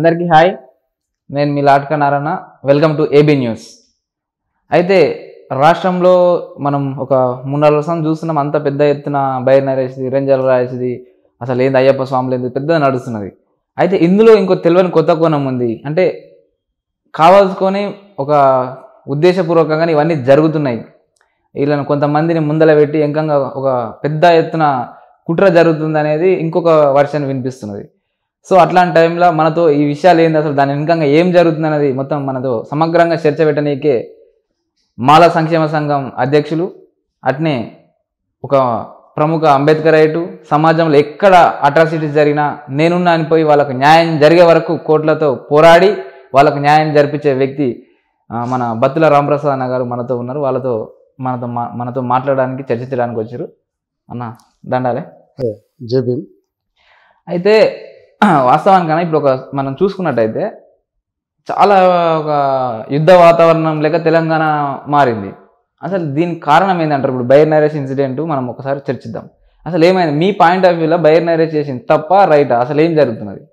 అందరికీ హాయ్ నేను మీ లాట్క Narayana welcome to AB news అయితే రాష్ట్రంలో మనం ఒక మూడు నాలుగు సంవత్సరం చూస్తున్నాం అంత పెద్ద ఎత్తున బైర్ నరేసి రేంజల్ రాసేది అసలు ఏంది అయ్యప్ప స్వాములు ఏంది పెద్దగా నడుస్తున్నది అయితే ఇందులో ఇంకో తెలియని కొత్త కోణం ఉంది అంటే కావాల్సుకొని ఒక ఉద్దేశపూర్వకంగా ఇవన్నీ జరుగుతున్నాయి వీళ్ళని కొంతమందిని ముందల పెట్టి ఎంకంగా ఒక పెద్ద ఎత్తున కుట్ర జరుగుతుంది అనేది ఇంకొక వర్షన్ వినిపిస్తున్నది సో అట్లాంటి టైంలో మనతో ఈ విషయాలు ఏంది అసలు దాని వెనుకంగా ఏం జరుగుతుంది అనేది మొత్తం మనతో సమగ్రంగా చర్చ పెట్టనీకే మాల సంక్షేమ సంఘం అధ్యక్షులు అట్నే ఒక ప్రముఖ అంబేద్కర్ రైటు సమాజంలో ఎక్కడ అట్రాసిటీస్ జరిగినా నేనున్నా అనిపోయి వాళ్ళకు న్యాయం జరిగే వరకు కోర్టులతో పోరాడి వాళ్ళకు న్యాయం జరిపించే వ్యక్తి ఆ, మన బత్తుల రామప్రసాద్ అన్న గారు మనతో ఉన్నారు వాళ్ళతో మనతో మా మనతో మాట్లాడడానికి చర్చించడానికి వచ్చారు అన్న దండాలే జై భీమ్ అయితే వాస్తవానికన్నా ఇప్పుడు ఒక మనం చూసుకున్నట్టయితే చాలా ఒక యుద్ధ వాతావరణం లేక తెలంగాణ మారింది అసలు దీనికి కారణం ఏంటంటారు ఇప్పుడు బైర్ నరేష్ ఇన్సిడెంట్ మనం ఒకసారి చర్చిద్దాం అసలు ఏమైంది మీ పాయింట్ ఆఫ్ వ్యూలో బైర్ నరేష్ చేసింది తప్ప రైటా అసలు ఏం జరుగుతున్నది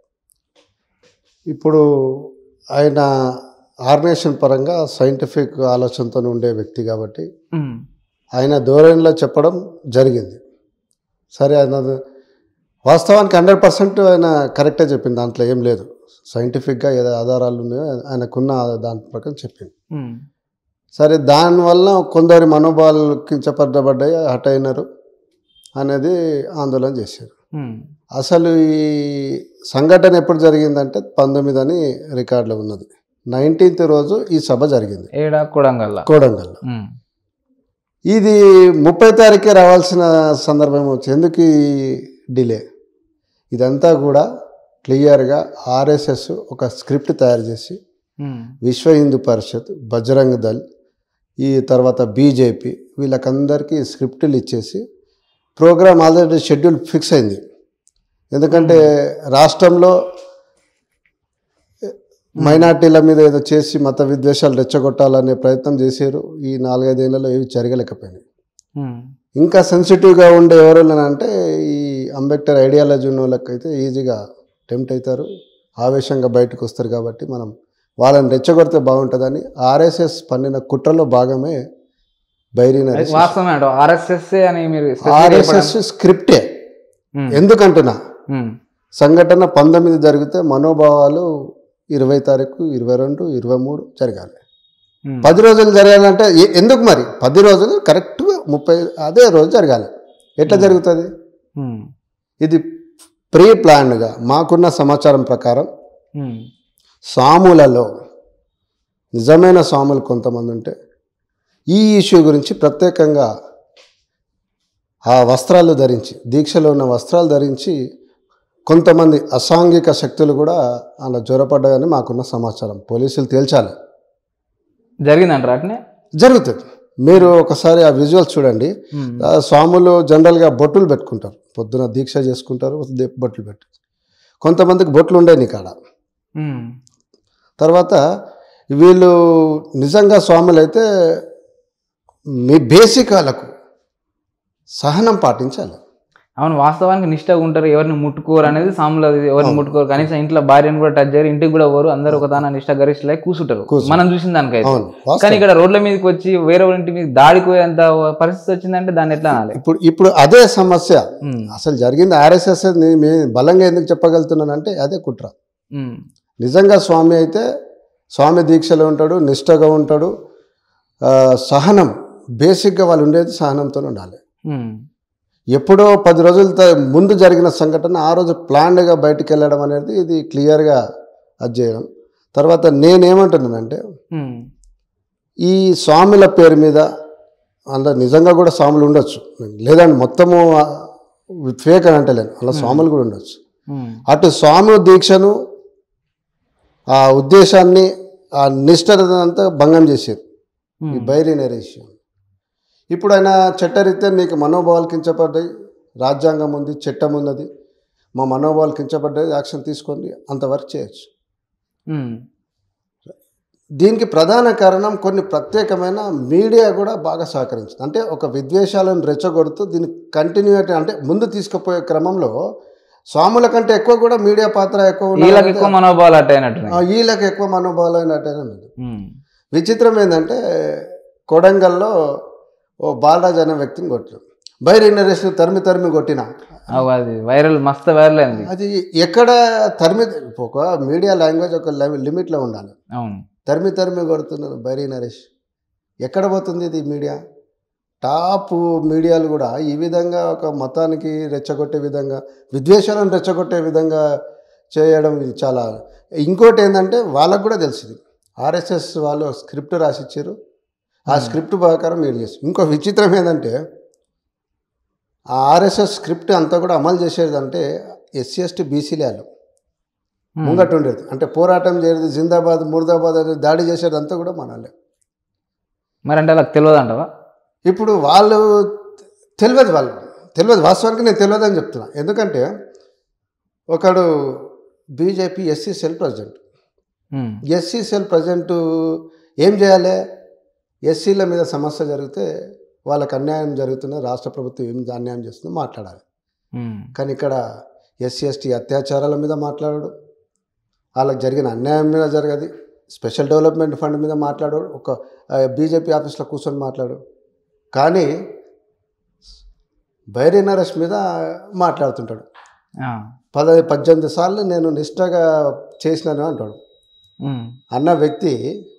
ఇప్పుడు ఆయన ఆర్గనైజేషన్ పరంగా సైంటిఫిక్ ఆలోచనతో ఉండే వ్యక్తి కాబట్టి ఉమ్, ఆయన ధోరణిలో చెప్పడం జరిగింది సరే ఆయన వాస్తవానికి హండ్రెడ్ పర్సెంట్ ఆయన కరెక్టే చెప్పింది దాంట్లో ఏం లేదు సైంటిఫిక్గా ఏదో ఆధారాలు ఉన్నాయో ఆయనకున్న దాని ప్రకారం చెప్పింది ఉమ్, సరే దానివల్ల కొందరి మనోభావాలు కించపడ్డబడ్డాయి హట్ అయినారు అనేది ఆందోళన చేశారు ఉమ్, అసలు ఈ సంఘటన ఎప్పుడు జరిగిందంటే పంతొమ్మిది అని రికార్డులో ఉన్నది నైన్టీన్త్ రోజు ఈ సభ జరిగింది ఏడా కొడంగల్లా కోడంగల్ ఉమ్, ఇది ముప్పై తారీఖే రావాల్సిన సందర్భం వచ్చింది ఎందుకు ఈ డిలే ఇదంతా కూడా క్లియర్గా ఆర్ఎస్ఎస్ ఒక స్క్రిప్ట్ తయారు చేసి ఉమ్, విశ్వ హిందూ పరిషత్ బజరంగ్ దళ్ ఈ తర్వాత బీజేపీ వీళ్ళకందరికీ స్క్రిప్టులు ఇచ్చేసి ప్రోగ్రామ్ ఆల్రెడీ షెడ్యూల్ ఫిక్స్ అయింది ఎందుకంటే రాష్ట్రంలో మైనార్టీల మీద ఏదో చేసి మత విద్వేషాలు రెచ్చగొట్టాలనే ప్రయత్నం చేశారు ఈ నాలుగైదేళ్లలో ఏవి జరగలేకపోయినాయి ఉమ్, ఇంకా సెన్సిటివ్గా ఉండే ఎవరైనా అంటే ఈ అంబేద్కర్ ఐడియాలజీ ఉన్న వాళ్ళకైతే ఈజీగా టెంప్ట్ అవుతారు ఆవేశంగా బయటకు వస్తారు కాబట్టి మనం వాళ్ళని రెచ్చగొడితే బాగుంటుందని ఆర్ఎస్ఎస్ పన్నిన కుట్రలో భాగమే బైరీ అది వాస్తవమే అంట ఆర్ఎస్ఎస్ అని మీరు specific గా ఆర్ఎస్ఎస్ స్క్రిప్టే ఉమ్, ఎందుకంటున్నా ఉమ్, సంఘటన పంతొమ్మిది జరిగితే మనోభావాలు ఇరవై తారీఖు ఇరవై రెండు ఇరవై మూడు జరగాలి ఉమ్, పది రోజులు జరగాలంటే ఎ- ఎందుకు మరి పది రోజులు కరెక్ట్గా ముప్పై అదే రోజు జరగాలి ఎట్లా జరుగుతుంది ఉమ్, ఇది ప్రీ ప్లాన్డ్గా మాకున్న సమాచారం ప్రకారం ఉమ్, సాములలో నిజమైన సాములు కొంతమంది ఉంటే ఈ ఇష్యూ గురించి ప్రత్యేకంగా ఆ వస్త్రాలు ధరించి దీక్షలో ఉన్న వస్త్రాలు ధరించి కొంతమంది అసాంఘిక శక్తులు కూడా అలా జ్వరపడ్డాయని మాకున్న సమాచారం పోలీసులు తేల్చాలి జరిగిందంటారా అట్నే జరుగుతుంది మీరు ఒకసారి ఆ విజువల్స్ చూడండి ఉమ్, ఆ స్వాములు జనరల్గా బొట్టులు పెట్టుకుంటారు పొద్దున దీక్ష చేసుకుంటారు దే- బొట్లు పెట్టు కొంతమందికి బొట్లు ఉండే నీ కాడ ఉమ్, తర్వాత వీళ్ళు నిజంగా స్వాములు అయితే మీ బేసిక్ వాళ్ళకు సహనం పాటించాలి అవును వాస్తవానికి నిష్టగా ఉంటారు ఎవరిని ముట్టుకోరు అనేది సాములు అది ఎవరిని అవును. ముట్టుకోరు కనీసం ఇంట్లో భార్యను కూడా టచ్ చేయరు ఇంటికి కూడా పోరు అందరూ ఒక తాన నిష్ట గరిష్టలై కూర్చుంటారు కూర్చుంటారు. మనం చూసిన దానికైతే అవును కానీ వాస్తవం. ఇక్కడ రోడ్ల మీదకి వచ్చి వేరే వాళ్ళ ఇంటి మీద దాడికి పోయేంత పరిస్థితి వచ్చిందంటే దాన్ని ఎట్లా అనాలి ఇప్పుడు ఇప్పుడు అదే సమస్య ఉమ్, అసలు జరిగింది ఆర్ఎస్ఎస్ మే బలంగా ఎందుకు చెప్పగలుగుతున్నానంటే అదే కుట్ర ఉమ్, నిజంగా స్వామి అయితే స్వామి దీక్షలో ఉంటాడు నిష్టగా ఉంటాడు ఆ, సహనం బేసిక్గా వాళ్ళు ఉండేది సహనంతో ఉండాలి ఉమ్, ఎప్పుడో పది రోజుల త- ముందు జరిగిన సంఘటన ఆ రోజు ప్లాన్డ్గా బయటికి వెళ్ళడం అనేది ఇది క్లియర్గా అది చేయడం తర్వాత నేనేమంటున్నానంటే ఉమ్, ఈ స్వాముల పేరు మీద అందులో నిజంగా కూడా స్వాములు ఉండొచ్చు లేదండి మొత్తము ఫేక్ అని అంటలేను అలా స్వాములు కూడా ఉండొచ్చు ఉమ్, అటు స్వామి దీక్షను ఆ ఉద్దేశాన్ని ఆ నిష్ఠనంతా భంగం చేశారు ఈ ఉమ్, బైరీ నరేషన్ ఇప్పుడు ఆయన చట్టరీత్యా నీకు మనోభావాలు కించపడ్డాయి రాజ్యాంగం ఉంది చట్టం ఉన్నది మా మనోభావాలు కించపడ్డాయి యాక్షన్ తీసుకోండి అంతవరకు చేయొచ్చు ఉమ్, దీనికి ప్రధాన కారణం కొన్ని ప్రత్యేకమైన మీడియా కూడా బాగా సహకరించింది అంటే ఒక విద్వేషాలను రెచ్చగొడుతూ దీన్ని కంటిన్యూటీ అంటే ముందు తీసుకుపోయే క్రమంలో స్వాముల కంటే ఎక్కువ కూడా మీడియా పాత్ర ఎక్కువ ఉన్నది. వీళ్ళకి ఎక్కువ మనోభావాలు అట్ట అయినట్టు ఆ, వీళ్ళకి ఎక్కువ మనోభావాలైనట్టేనే ఉన్నది విచిత్రం ఏంటంటే కొడంగల్లో ఓ బాలరాజ్ అనే వ్యక్తిని కొట్టారు బైర్ ఇన్నరేషన్ తరిమి తరిమి కొట్టిన అది వైరల్ మస్తు వైరల్ అయింది అది ఎక్కడ తరిమి ఒక మీడియా లాంగ్వేజ్ ఒక లిమిట్లో ఉండాలి అవును తరిమి తరిమి కొడుతున్నారు బైరీ నరేష్ ఎక్కడ పోతుంది ఇది మీడియా టాప్ మీడియాలు కూడా ఈ విధంగా ఒక మతానికి రెచ్చగొట్టే విధంగా విద్వేషాలను రెచ్చగొట్టే విధంగా చేయడం ఇది చాలా ఇంకోటి ఏంటంటే వాళ్ళకు కూడా తెలిసింది ఆర్ఎస్ఎస్ వాళ్ళు స్క్రిప్ట్ రాసిచ్చారు ఆ స్క్రిప్ట్ ప్రకారం మీరు చేస్తారు ఇంకో విచిత్రం ఏంటంటే ఆ ఆర్ఎస్ఎస్ స్క్రిప్ట్ అంతా కూడా అమలు చేసేదంటే ఎస్సీ ఎస్టీ బీసీలే వాళ్ళు ఉమ్. ముంగట ఉండేది అంటే పోరాటం చేయలేదు జిందాబాద్ ముర్దాబాద్ అనేది దాడి చేసేదంతా కూడా మనలే మరి అంటే వాళ్ళకి తెలియదు అంటవా ఇప్పుడు వాళ్ళు తెలియదు వాళ్ళు తెలియదు వాస్తవానికి నేను తెలియదు అని చెప్తున్నా ఎందుకంటే ఒకడు BJP SC cell president SC cell president ఏం చేయాలి ఎస్సీల మీద సమస్య జరిగితే వాళ్ళకి అన్యాయం జరుగుతున్న రాష్ట్ర ప్రభుత్వం ఏం అన్యాయం చేస్తుందో మాట్లాడాలి కానీ ఇక్కడ ఎస్సీ ఎస్టీ అత్యాచారాల మీద మాట్లాడాడు వాళ్ళకి జరిగిన అన్యాయం మీద జరగదు స్పెషల్ డెవలప్మెంట్ ఫండ్ మీద మాట్లాడాడు ఒక బీజేపీ ఆఫీస్లో కూర్చొని మాట్లాడు కానీ బైరీ నరేష్ మీద మాట్లాడుతుంటాడు పద పద్దెనిమిది సార్లు నేను నిష్ఠగా చేసినాను అంటాడు అన్న వ్యక్తి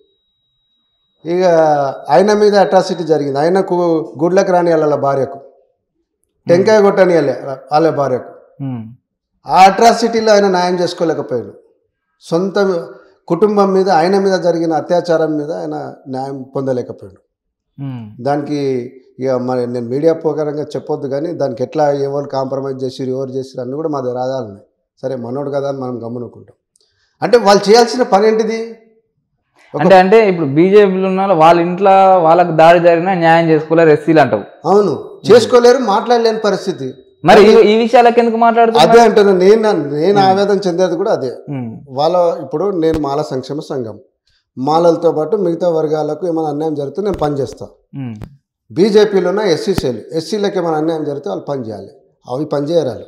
ఇక ఆయన మీద అట్రాసిటీ జరిగింది ఆయనకు గుడ్లకు రాని వాళ్ళ భార్యకు టెంకాయ కొట్టని వాళ్ళే వాళ్ళ భార్యకు ఆ అట్రాసిటీలో ఆయన న్యాయం చేసుకోలేకపోయాడు సొంత కుటుంబం మీద ఆయన మీద జరిగిన అత్యాచారం మీద ఆయన న్యాయం పొందలేకపోయాడు దానికి ఇక మరి నేను మీడియా ప్రకారంగా చెప్పొద్దు కానీ దానికి ఎట్లా ఎవరు కాంప్రమైజ్ చేసిరు ఎవరు చేసిరు అన్నీ కూడా మా దగ్గర ఆధారాలు ఉన్నాయి సరే మనోడు కదా అని మనం గమనుకుంటాం అంటే వాళ్ళు చేయాల్సిన పని ఏంటిది ఒక- అంటే అంటే ఇప్పుడు బీజేపీలో ఉన్న వాళ్ళు వాళ్ళ ఇంట్లో వాళ్ళకి దాడి జరిగినా న్యాయం చేసుకోలేరు ఎస్సీలు అంటావు అవును చేసుకోలేరు మాట్లాడలేని పరిస్థితి మరి ఈ- ఈ విషయాలకు ఎందుకు మాట్లాడుతున్నారు అదే అంటున్నా నేను నేను ఆవేదన చెందేది కూడా అదే వాళ్ళ ఇప్పుడు నేను మాల సంక్షేమ సంఘం మాలలతో పాటు మిగతా వర్గాలకు ఏమైనా అన్యాయం జరిగితే నేను పని చేస్తాను బీజేపీలోన ఎస్సీసీలు ఎస్సీలకు ఏమైనా అన్యాయం జరిగితే వాళ్ళు పని చేయాలి అవి పని చేయరాలి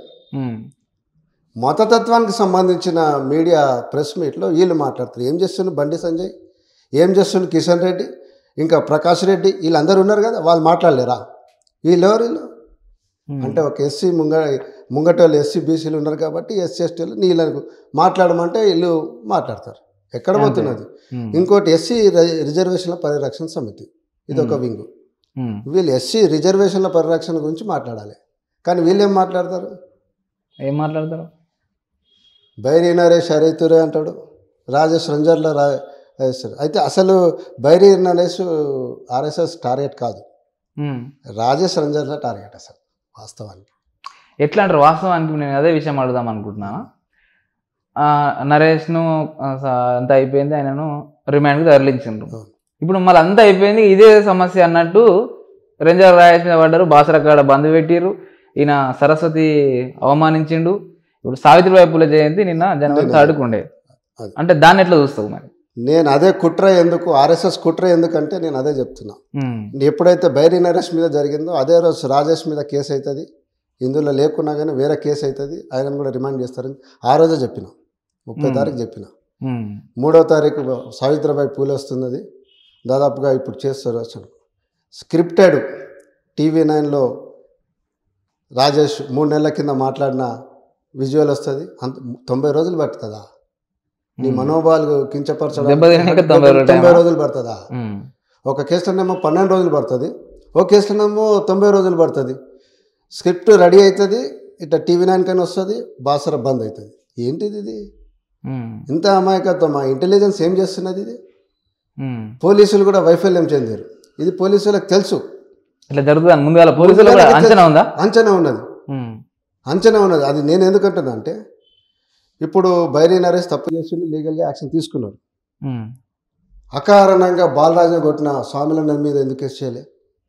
మతతత్వానికి సంబంధించిన మీడియా ప్రెస్ మీట్లో వీళ్ళు మాట్లాడుతారు ఏం చేస్తున్నారు బండి సంజయ్ ఏం చేస్తున్నారు కిషన్ రెడ్డి ఇంకా ప్రకాష్ రెడ్డి వీళ్ళందరూ ఉన్నారు కదా వాళ్ళు మాట్లాడలేరా వీళ్ళు ఎవరు వీళ్ళు అంటే ఒక ఎస్సీ ముంగ ముంగటోళ్ళు ఎస్సీ బీసీలు ఉన్నారు కాబట్టి ఎస్సీ ఎస్టీలు నీళ్ళకు మాట్లాడమంటే వీళ్ళు మాట్లాడతారు ఎక్కడ అంతే. పోతున్నది ఇంకోటి ఎస్సీ రిజర్వేషన్ల పరిరక్షణ సమితి ఇది ఒక వింగు వీళ్ళు ఎస్సీ రిజర్వేషన్ల పరిరక్షణ గురించి మాట్లాడాలి కానీ వీళ్ళు ఏం మాట్లాడతారు ఏం మాట్లాడతారు బైరీ నరేష్ హరైతురే అంటాడు రాజేష్ రంజర్ల రా రాజేశ్వర్ అయితే అసలు బైరీ నరేష్ ఆర్ఎస్ఎస్ టార్గెట్ కాదు ఉమ్. రాజేష్ రంజర్ల టార్గెట్ అసలు వాస్తవానికి ఎట్లా అంటారు వాస్తవానికి నేను అదే విషయం అడుగుదాం అనుకుంటున్నాను ఆ, నరేష్ను ఆ, స- అంతా అయిపోయింది ఆయనను రిమాండ్కి తరలించిండ్రు అవును. ఇప్పుడు మళ్ళీ అంతా అయిపోయింది ఇదే సమస్య అన్నట్టు రేంజర్ రాయేష్ మీద పడ్డారు బాసరకాడ బంద్ పెట్టిర్రు ఈయన సరస్వతి అవమానించిండు ఇప్పుడు సావిత్రిబాయి పూల జయంతి నిన్న జనవరి నిన్న. థర్డ్కు ఉండే అది. అంటే దాన్ని ఎట్లా చూస్తావు మరి నేను అదే కుట్ర ఎందుకు ఆర్ఎస్ఎస్ కుట్ర ఎందుకంటే నేను అదే చెప్తున్నా ఉమ్, ఎప్పుడైతే బైరీ నరేష్ మీద జరిగిందో అదే రోజు రాజేష్ మీద కేసు అవుతుంది ఇందులో లేకున్నా కానీ వేరే కేసు అవుతుంది ఆయనను కూడా రిమాండ్ చేస్తారని ఆ రోజే చెప్పిన ముప్పై Hmm. తారీఖు చెప్పిన ఉమ్, మూడో తారీఖు సావిత్రిబాయి పూలే వస్తున్నది దాదాపుగా ఇప్పుడు చేస్తారు అసలు స్క్రిప్టెడ్ టీవీ నైన్లో రాజేష్ మూడు నెలల కింద మాట్లాడిన విజువల్ వస్తుంది అంత తొంభై రోజులు పడుతుందా నీ ఉమ్. మనోభావాలు కించపరచడం దెబ్బతినక తొంభై రోజులు తొంభై టైమా? రోజులు పడుతుందా ఉమ్, ఒక కేసులోనేమో పన్నెండు రోజులు పడుతుంది ఒక కేసులోనేమో తొంభై రోజులు పడుతుంది స్క్రిప్ట్ రెడీ అవుతుంది ఇట్లా టీవీ నైన్ కానీ వస్తుంది బాసర బంద్ అవుతుంది ఏంటిది ఇది ఉమ్, ఇంత అమాయకత్వం ఆ ఇంటెలిజెన్స్ ఏం చేస్తున్నది ఇది ఉమ్. పోలీసులు కూడా వైఫల్యం చెందారు ఇది పోలీసులకు తెలుసు ఇట్లా జరుగుతుంది ముందుగా పోలీసులు కూడా ముందుగానే అంచనా ఉందా అంచనా ఉన్నది ఉమ్, అంచనా ఉన్నది అది నేను ఎందుకంటున్నా అంటే ఇప్పుడు బైరీ నరేష్ తప్పు చేసిండు లీగల్గా యాక్షన్ తీసుకున్నారు ఉమ్. అకారణంగా బాలరాజుని కొట్టిన స్వామిల మీద ఎందుకు కేసు చేయలే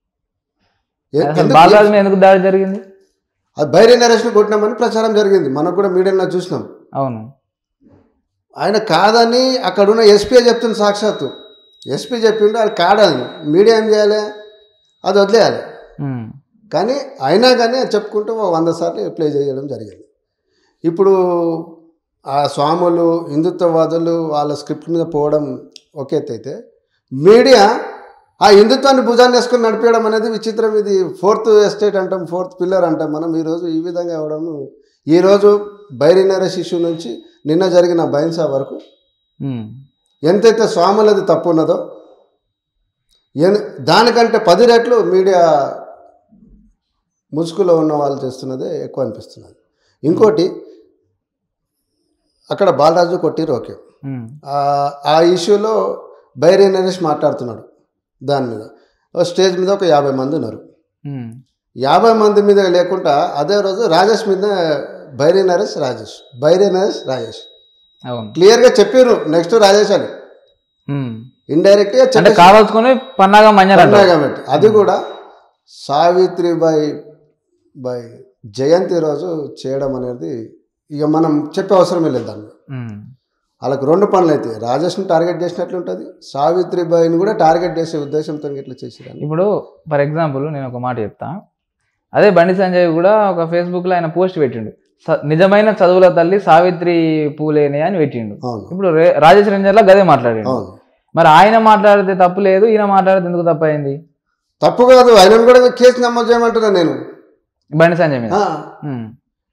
ఏ- అసలు ఎందుకు- బాలరాజు మీద ఎందుకు దాడి జరిగింది అది బైరీ నరేష్ని కొట్టినామని ప్రచారం జరిగింది మనకు కూడా మీడియాలో చూసినాం అవును ఆయన కాదని అక్కడ ఉన్న ఎస్పీ చెప్తుంది సాక్షాత్తు ఎస్పీ చెప్పిండు అది కాదని మీడియా ఏం చేయాలి అది వదిలేయాలి ఉమ్, కానీ అయినా కానీ అది చెప్పుకుంటూ ఓ వంద సార్లు ప్లే చేయడం జరిగింది ఇప్పుడు ఆ స్వాములు హిందుత్వవాదులు వాళ్ళ స్క్రిప్ట్ మీద పోవడం ఒక ఎత్తు అయితే మీడియా ఆ హిందుత్వాన్ని భుజాన్ని వేసుకొని నడిపేయడం అనేది విచిత్రం ఇది ఫోర్త్ ఎస్టేట్ అంటాం ఫోర్త్ పిల్లర్ అంటాం మనం ఈరోజు ఈ విధంగా అవడం ఈరోజు బైరీ నరేష్ ఇష్యూ నుంచి నిన్న జరిగిన బైన్సా వరకు ఉమ్. ఎంతైతే స్వాములది తప్పు ఉన్నదో ఎన్ దానికంటే పది రెట్లు మీడియా ముసుగులో ఉన్న వాళ్ళు చేస్తున్నదే ఎక్కువ అనిపిస్తున్నది ఇంకోటి అక్కడ బాలరాజు కొట్టిరు ఓకే ఉమ్. ఆ- ఆ ఇష్యూలో బైరీ నరేష్ మాట్లాడుతున్నాడు దాని మీద ఓ స్టేజ్ మీద ఒక యాభై మంది ఉన్నారు ఉమ్. యాభై మంది మీద లేకుండా అదే రోజు రాజేష్ మీద బైరీ నరేష్ రాజేష్ బైరీ నరేష్ రాజేష్ అవును క్లియర్గా చెప్పారు నెక్స్ట్ రాజేష్ అని ఉమ్. ఇండైరెక్ట్గా అంటే చెప్పేసి కావాల్సుకొని పన్నాగా మంజారంట ఉన్నాయి కాబట్టి అది కూడా సావిత్రిబాయి బై జయంతి రోజు చేయడం అనేది ఇక మనం చెప్పే అవసరమే లేదు దాన్ని ఉమ్. వాళ్ళకి రెండు పనులు అయితే రాజేష్ని టార్గెట్ చేసినట్లు ఉంటుంది సావిత్రిబాయిని కూడా టార్గెట్ చేసే ఉద్దేశంతో ఇట్లా చేసేదాన్ని ఇప్పుడు ఫర్ ఎగ్జాంపుల్ నేను ఒక మాట చెప్తా అదే బండి సంజయ్ కూడా ఒక ఫేస్బుక్లో ఆయన పోస్ట్ పెట్టిండు స- నిజమైన చదువుల తల్లి సావిత్రి పూలేనే అని పెట్టిండు అవును ఇప్పుడు రే- రాజేష్ రేంజర్లో గదే మాట్లాడిండు అవును మరి ఆయన మాట్లాడితే తప్పు లేదు ఈయన మాట్లాడితే ఎందుకు తప్పు అయింది తప్పు కాదు ఆయనను కూడా కేసు నమోదు చేయమంటున్నా నేను బండి సంజయ్ మీద ఆ, ఉమ్.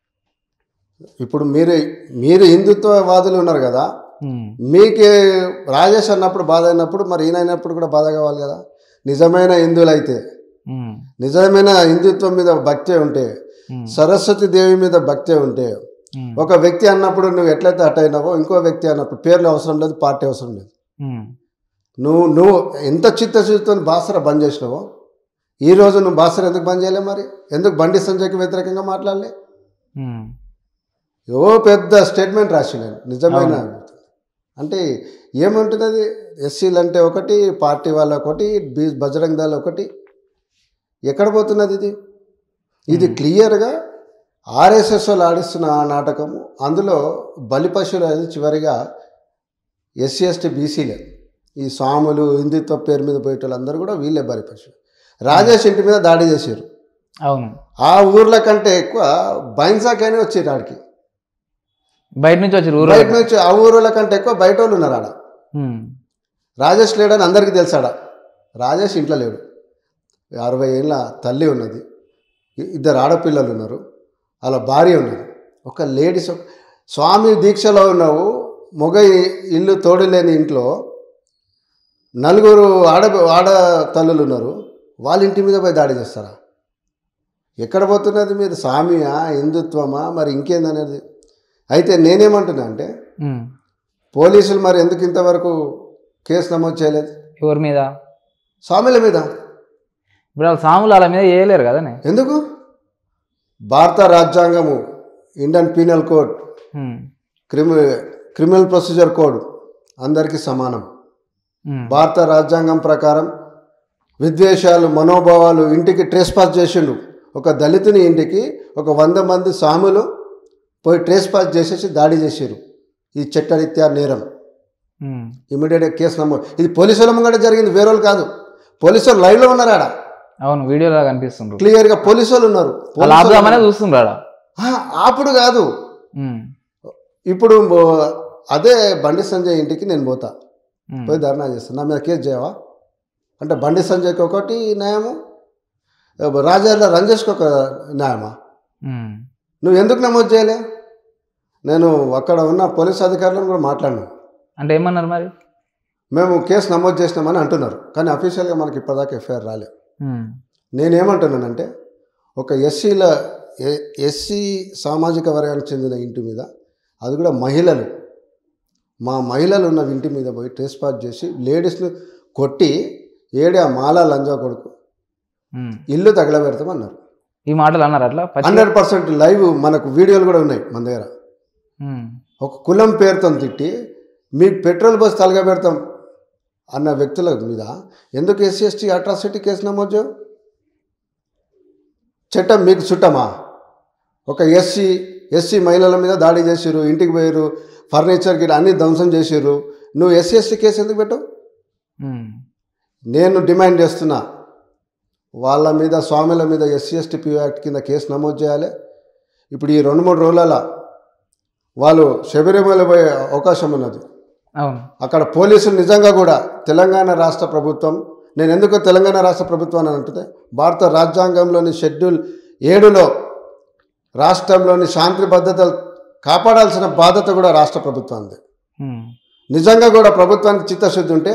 ఇప్పుడు మీరు మీరు హిందుత్వవాదులు ఉన్నారు కదా ఉమ్. మీకు రాజేష్ అన్నప్పుడు బాధ అయినప్పుడు మరి ఈయన అయినప్పుడు కూడా బాధ కావాలి కదా నిజమైన హిందువులు అయితే ఉమ్. నిజమైన హిందుత్వం మీద భక్తి ఉంటే ఉమ్. సరస్వతి దేవి మీద భక్తి ఉంటే ఉమ్. ఒక వ్యక్తి అన్నప్పుడు నువ్వు ఎట్లయితే అట్ అయినావో ఇంకో వ్యక్తి అన్నప్పుడు పేర్లు అవసరం లేదు పార్టీ అవసరం లేదు ఉమ్. నువ్వు నువ్వు ఎంత చిత్తశుద్ధితో బాసర బంద్ చేసినావో ఈ రోజు నువ్వు బాసర ఎందుకు బంద్ చేయలే మరి ఎందుకు బండి సంజయ్కి వ్యతిరేకంగా మాట్లాడలే ఉమ్. ఓ పెద్ద స్టేట్మెంట్ రాసిండు నిజమైన అంటే ఏముంటుంది అది ఎస్సీలు అంటే ఒకటి పార్టీ వాళ్ళ ఒకటి బీ బజరంగ్ దళ ఒకటి ఎక్కడ పోతున్నది ఇది ఇది క్లియర్గా ఆర్ఎస్ఎస్ వాళ్ళు ఆడిస్తున్న ఆ నాటకము అందులో బలిపశువులు అనేది చివరిగా ఎస్సీ ఎస్టీ బీసీలే ఈ స్వాములు హిందుత్వ పేరు మీద పోయేటోళ్ళందరూ కూడా వీళ్ళే బలిపశువు రాజేష్ ఇంటి మీద దాడి చేశారు అవును ఆ ఊర్ల కంటే ఎక్కువ బైన్సాకైనా వచ్చారు ఆడికి బయట నుంచి వచ్చి ఊరు బయట నుంచి ఆ ఊరుల కంటే ఎక్కువ బయట వాళ్ళు ఉన్నారు ఆడ ఉమ్. రాజేష్ లేడని అందరికీ తెలుసాడ రాజేష్ ఇంట్లో లేడు అరవై ఏళ్ళ తల్లి ఉన్నది ఇ- ఇద్దరు ఆడపిల్లలు ఉన్నారు అలా భార్య ఉన్నది ఒక లేడీస్ ఒక- స్వామి దీక్షలో ఉన్నావు మొగ ఇ- ఇల్లు తోడు లేని ఇంట్లో నలుగురు ఆడ ఆడ తల్లులు ఉన్నారు వాళ్ళ ఇంటి మీద పోయి దాడి చేస్తారా ఎక్కడ పోతున్నది మీరు స్వామియా హిందుత్వమా మరి ఇంకేందనేది అయితే నేనేమంటున్నా అంటే ఉమ్. పోలీసులు మరి ఎందుకు ఇంతవరకు కేసు నమోదు చేయలేదు ఎవరి మీద స్వాముల మీద ఇప్పుడు వాళ్ళ సాములు వాళ్ళ మీద వేయలేరు కదనే ఎందుకు భారత రాజ్యాంగము ఇండియన్ పీనల్ కోడ్ ఉమ్. క్రిమి క్రిమినల్ ప్రొసీజర్ కోడ్ అందరికీ సమానం ఉమ్. భారత రాజ్యాంగం ప్రకారం విద్వేషాలు మనోభావాలు ఇంటికి ట్రేస్ పాస్ చేసిండు ఒక దళితుని ఇంటికి ఒక వంద మంది స్వాములు పోయి ట్రేస్ పాస్ చేసేసి దాడి చేసారు ఈ చట్టరీత్యా నేరం ఉమ్. ఇమీడియట్గా కేసు నమోదు ఇది పోలీసుల ముంగట జరిగింది వేరే వాళ్ళు కాదు పోలీసులు లైవ్లో ఉన్నారు ఆడ అవును వీడియోలో కనిపిస్తుండ్రు క్లియర్గా పోలీసు వాళ్ళు ఉన్నారు వాళ్ళు ఆపుదామనే చూస్తుండ్రు ఆడ ఆ, అప్పుడు కాదు ఉమ్. ఇప్పుడు బో- అదే బండి సంజయ్ ఇంటికి నేను పోతా ఉమ్. పోయి ధర్నా చేస్తాను నా మీద కేసు చేయవా అంటే బండి సంజయ్కి ఒకటి న్యాయము రాజాల రంజేష్కి ఒక న్యాయమా ఉమ్. నువ్వు ఎందుకు నమోదు చేయలే నేను అక్కడ ఉన్న పోలీస్ అధికారులను కూడా మాట్లాడినాను అంటే ఏమన్నారు మరి మేము కేసు నమోదు చేసినామని అంటున్నారు కానీ అఫీషియల్గా మనకి ఇప్పటిదాకా ఎఫ్ఐఆర్ రాలే ఉమ్. నేనేమంటున్నానంటే ఒక ఎస్సీల ఎస్సీ సామాజిక వర్గానికి చెందిన ఇంటి మీద అది కూడా మహిళలు మా మహిళలు ఉన్న ఇంటి మీద పోయి ట్రేస్ పాస్ చేసి లేడీస్ను కొట్టి ఏడే ఆ మాలా లంజా కొడుకు ఉమ్. ఇల్లు తగలబెడతామన్నారు ఈ మాటలు అన్నారు అట్లా పచ్చి హండ్రెడ్ పర్సెంట్ లైవ్ మనకు వీడియోలు కూడా ఉన్నాయి మన దగ్గర ఉమ్. ఒక కులం పేరుతో తిట్టి మీకు పెట్రోల్ బస్ తలగబెడతాం అన్న వ్యక్తుల మీద ఎందుకు ఎస్సీ ఎస్టీ అట్రాసిటీ కేసు నమోదు చేయవు? చట్టం మీకు చుట్టమా ఒక ఎస్సీ ఎస్సీ మహిళల మీద దాడి చేసిర్రు ఇంటికి పోయారు ఫర్నిచర్ గిట్ అన్ని ధ్వంసం చేసిర్రు నువ్వు ఎస్సీ ఎస్టీ కేసు ఎందుకు పెట్టవు ఉమ్. నేను డిమాండ్ చేస్తున్నా వాళ్ళ మీద స్వాముల మీద ఎస్సీ ఎస్టీ పీ యాక్ట్ కింద కేసు నమోదు చేయాలి ఇప్పుడు ఈ రెండు మూడు రోజుల వాళ్ళు శబరిమల పోయే అవకాశం ఉన్నది అవును అక్కడ పోలీసులు నిజంగా కూడా తెలంగాణ రాష్ట్ర ప్రభుత్వం నేను ఎందుకు తెలంగాణ రాష్ట్ర ప్రభుత్వం అని అంటుంది భారత రాజ్యాంగంలోని షెడ్యూల్ ఏడులో రాష్ట్రంలోని శాంతి భద్రతలు కాపాడాల్సిన బాధ్యత కూడా రాష్ట్ర ప్రభుత్వానికి ఉమ్. నిజంగా కూడా ప్రభుత్వానికి చిత్తశుద్ధి ఉంటే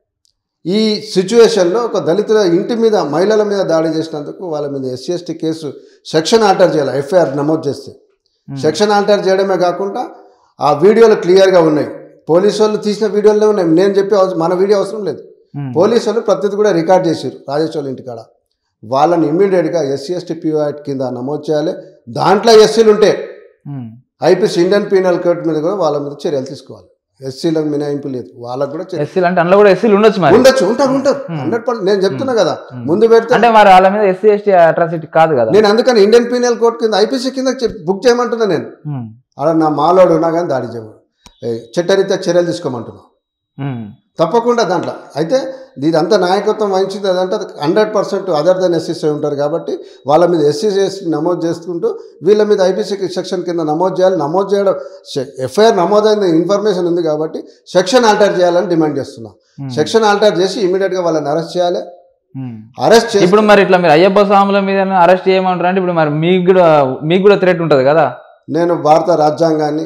ఈ సిచ్యువేషన్లో ఒక దళితుల ఇంటి మీద మహిళల మీద దాడి చేసినందుకు వాళ్ళ మీద SC ST case section alter చేయాలి ఎఫ్ఐఆర్ నమోదు చేస్తే సెక్షన్ ఆల్టర్ చేయడమే కాకుండా ఆ వీడియోలు క్లియర్గా ఉన్నాయి పోలీసు వాళ్ళు తీసిన వీడియోలే ఉన్నాయి నేను చెప్పే అవసరం మన వీడియో అవసరం లేదు ఉమ్. పోలీసు వాళ్ళు ప్రతిది కూడా రికార్డ్ చేశారు రాజేష్ వాళ్ళ ఇంటికాడ వాళ్ళని ఇమ్మీడియట్గా ఎస్సీ ఎస్టీ పిఓ యాక్ట్ కింద నమోదు చేయాలి దాంట్లో ఎస్సీలు ఉంటే ఉమ్. ఐపీసీ ఇండియన్ పీనల్ కోడ్ మీద కూడా వాళ్ళ మీద చర్యలు తీసుకోవాలి ఎస్సీలకు మినహాయింపు లేదు వాళ్ళకు కూడా చర్య- ఎస్సీలు అంటే అందులో కూడా ఎస్సీలు ఉండొచ్చు మరి ఉండొచ్చు ఉంటారు ఉంటారు హండ్రెడ్ పర్సెంట్ నేను చెప్తున్నా కదా Hmm. ముందు పెడితే అంటే మరి వాళ్ళ మీద ఎస్సీ ఎస్టీ అట్రాసిటీ కాదు కదా నేను అందుకని ఇండియన్ పీనల్ కోడ్ కింద ఐపీసీ కింద చెప్- బుక్ చేయమంటున్నా నేను ఉమ్. అలా నా మాలోడు ఉన్నా కానీ దాడి చేయమని ఏ, చట్టరీత్యా చర్యలు తీసుకోమంటున్నా ఉమ్. తప్పకుండా దాంట్లో అయితే ఇదంతా నాయకత్వం వహించింది అదంటే hundred percent other than SCC ఉంటారు కాబట్టి వాళ్ళ మీద ఎస్సీసీ నమోదు చేసుకుంటూ వీళ్ళ మీద ఐపీసీ సెక్షన్ కింద నమోదు చేయాలి నమోదు చేయడం ఎఫ్ఐఆర్ నమోదైన ఇన్ఫర్మేషన్ ఉంది కాబట్టి సెక్షన్ ఆల్టర్ చేయాలని డిమాండ్ చేస్తున్నాం ఉమ్. సెక్షన్ ఆల్టర్ చేసి ఇమీడియట్గా వాళ్ళని అరెస్ట్ చేయాలి ఉమ్. అరెస్ట్ చేసి ఇప్పుడు మరి ఇట్లా మీరు అయ్యప్ప స్వాముల మీద అరెస్ట్ చేయమంటారు అంటే ఇప్పుడు మరి మీకు కూడా మీకు కూడా థ్రెట్ ఉంటుంది కదా నేను భారత రాజ్యాంగాన్ని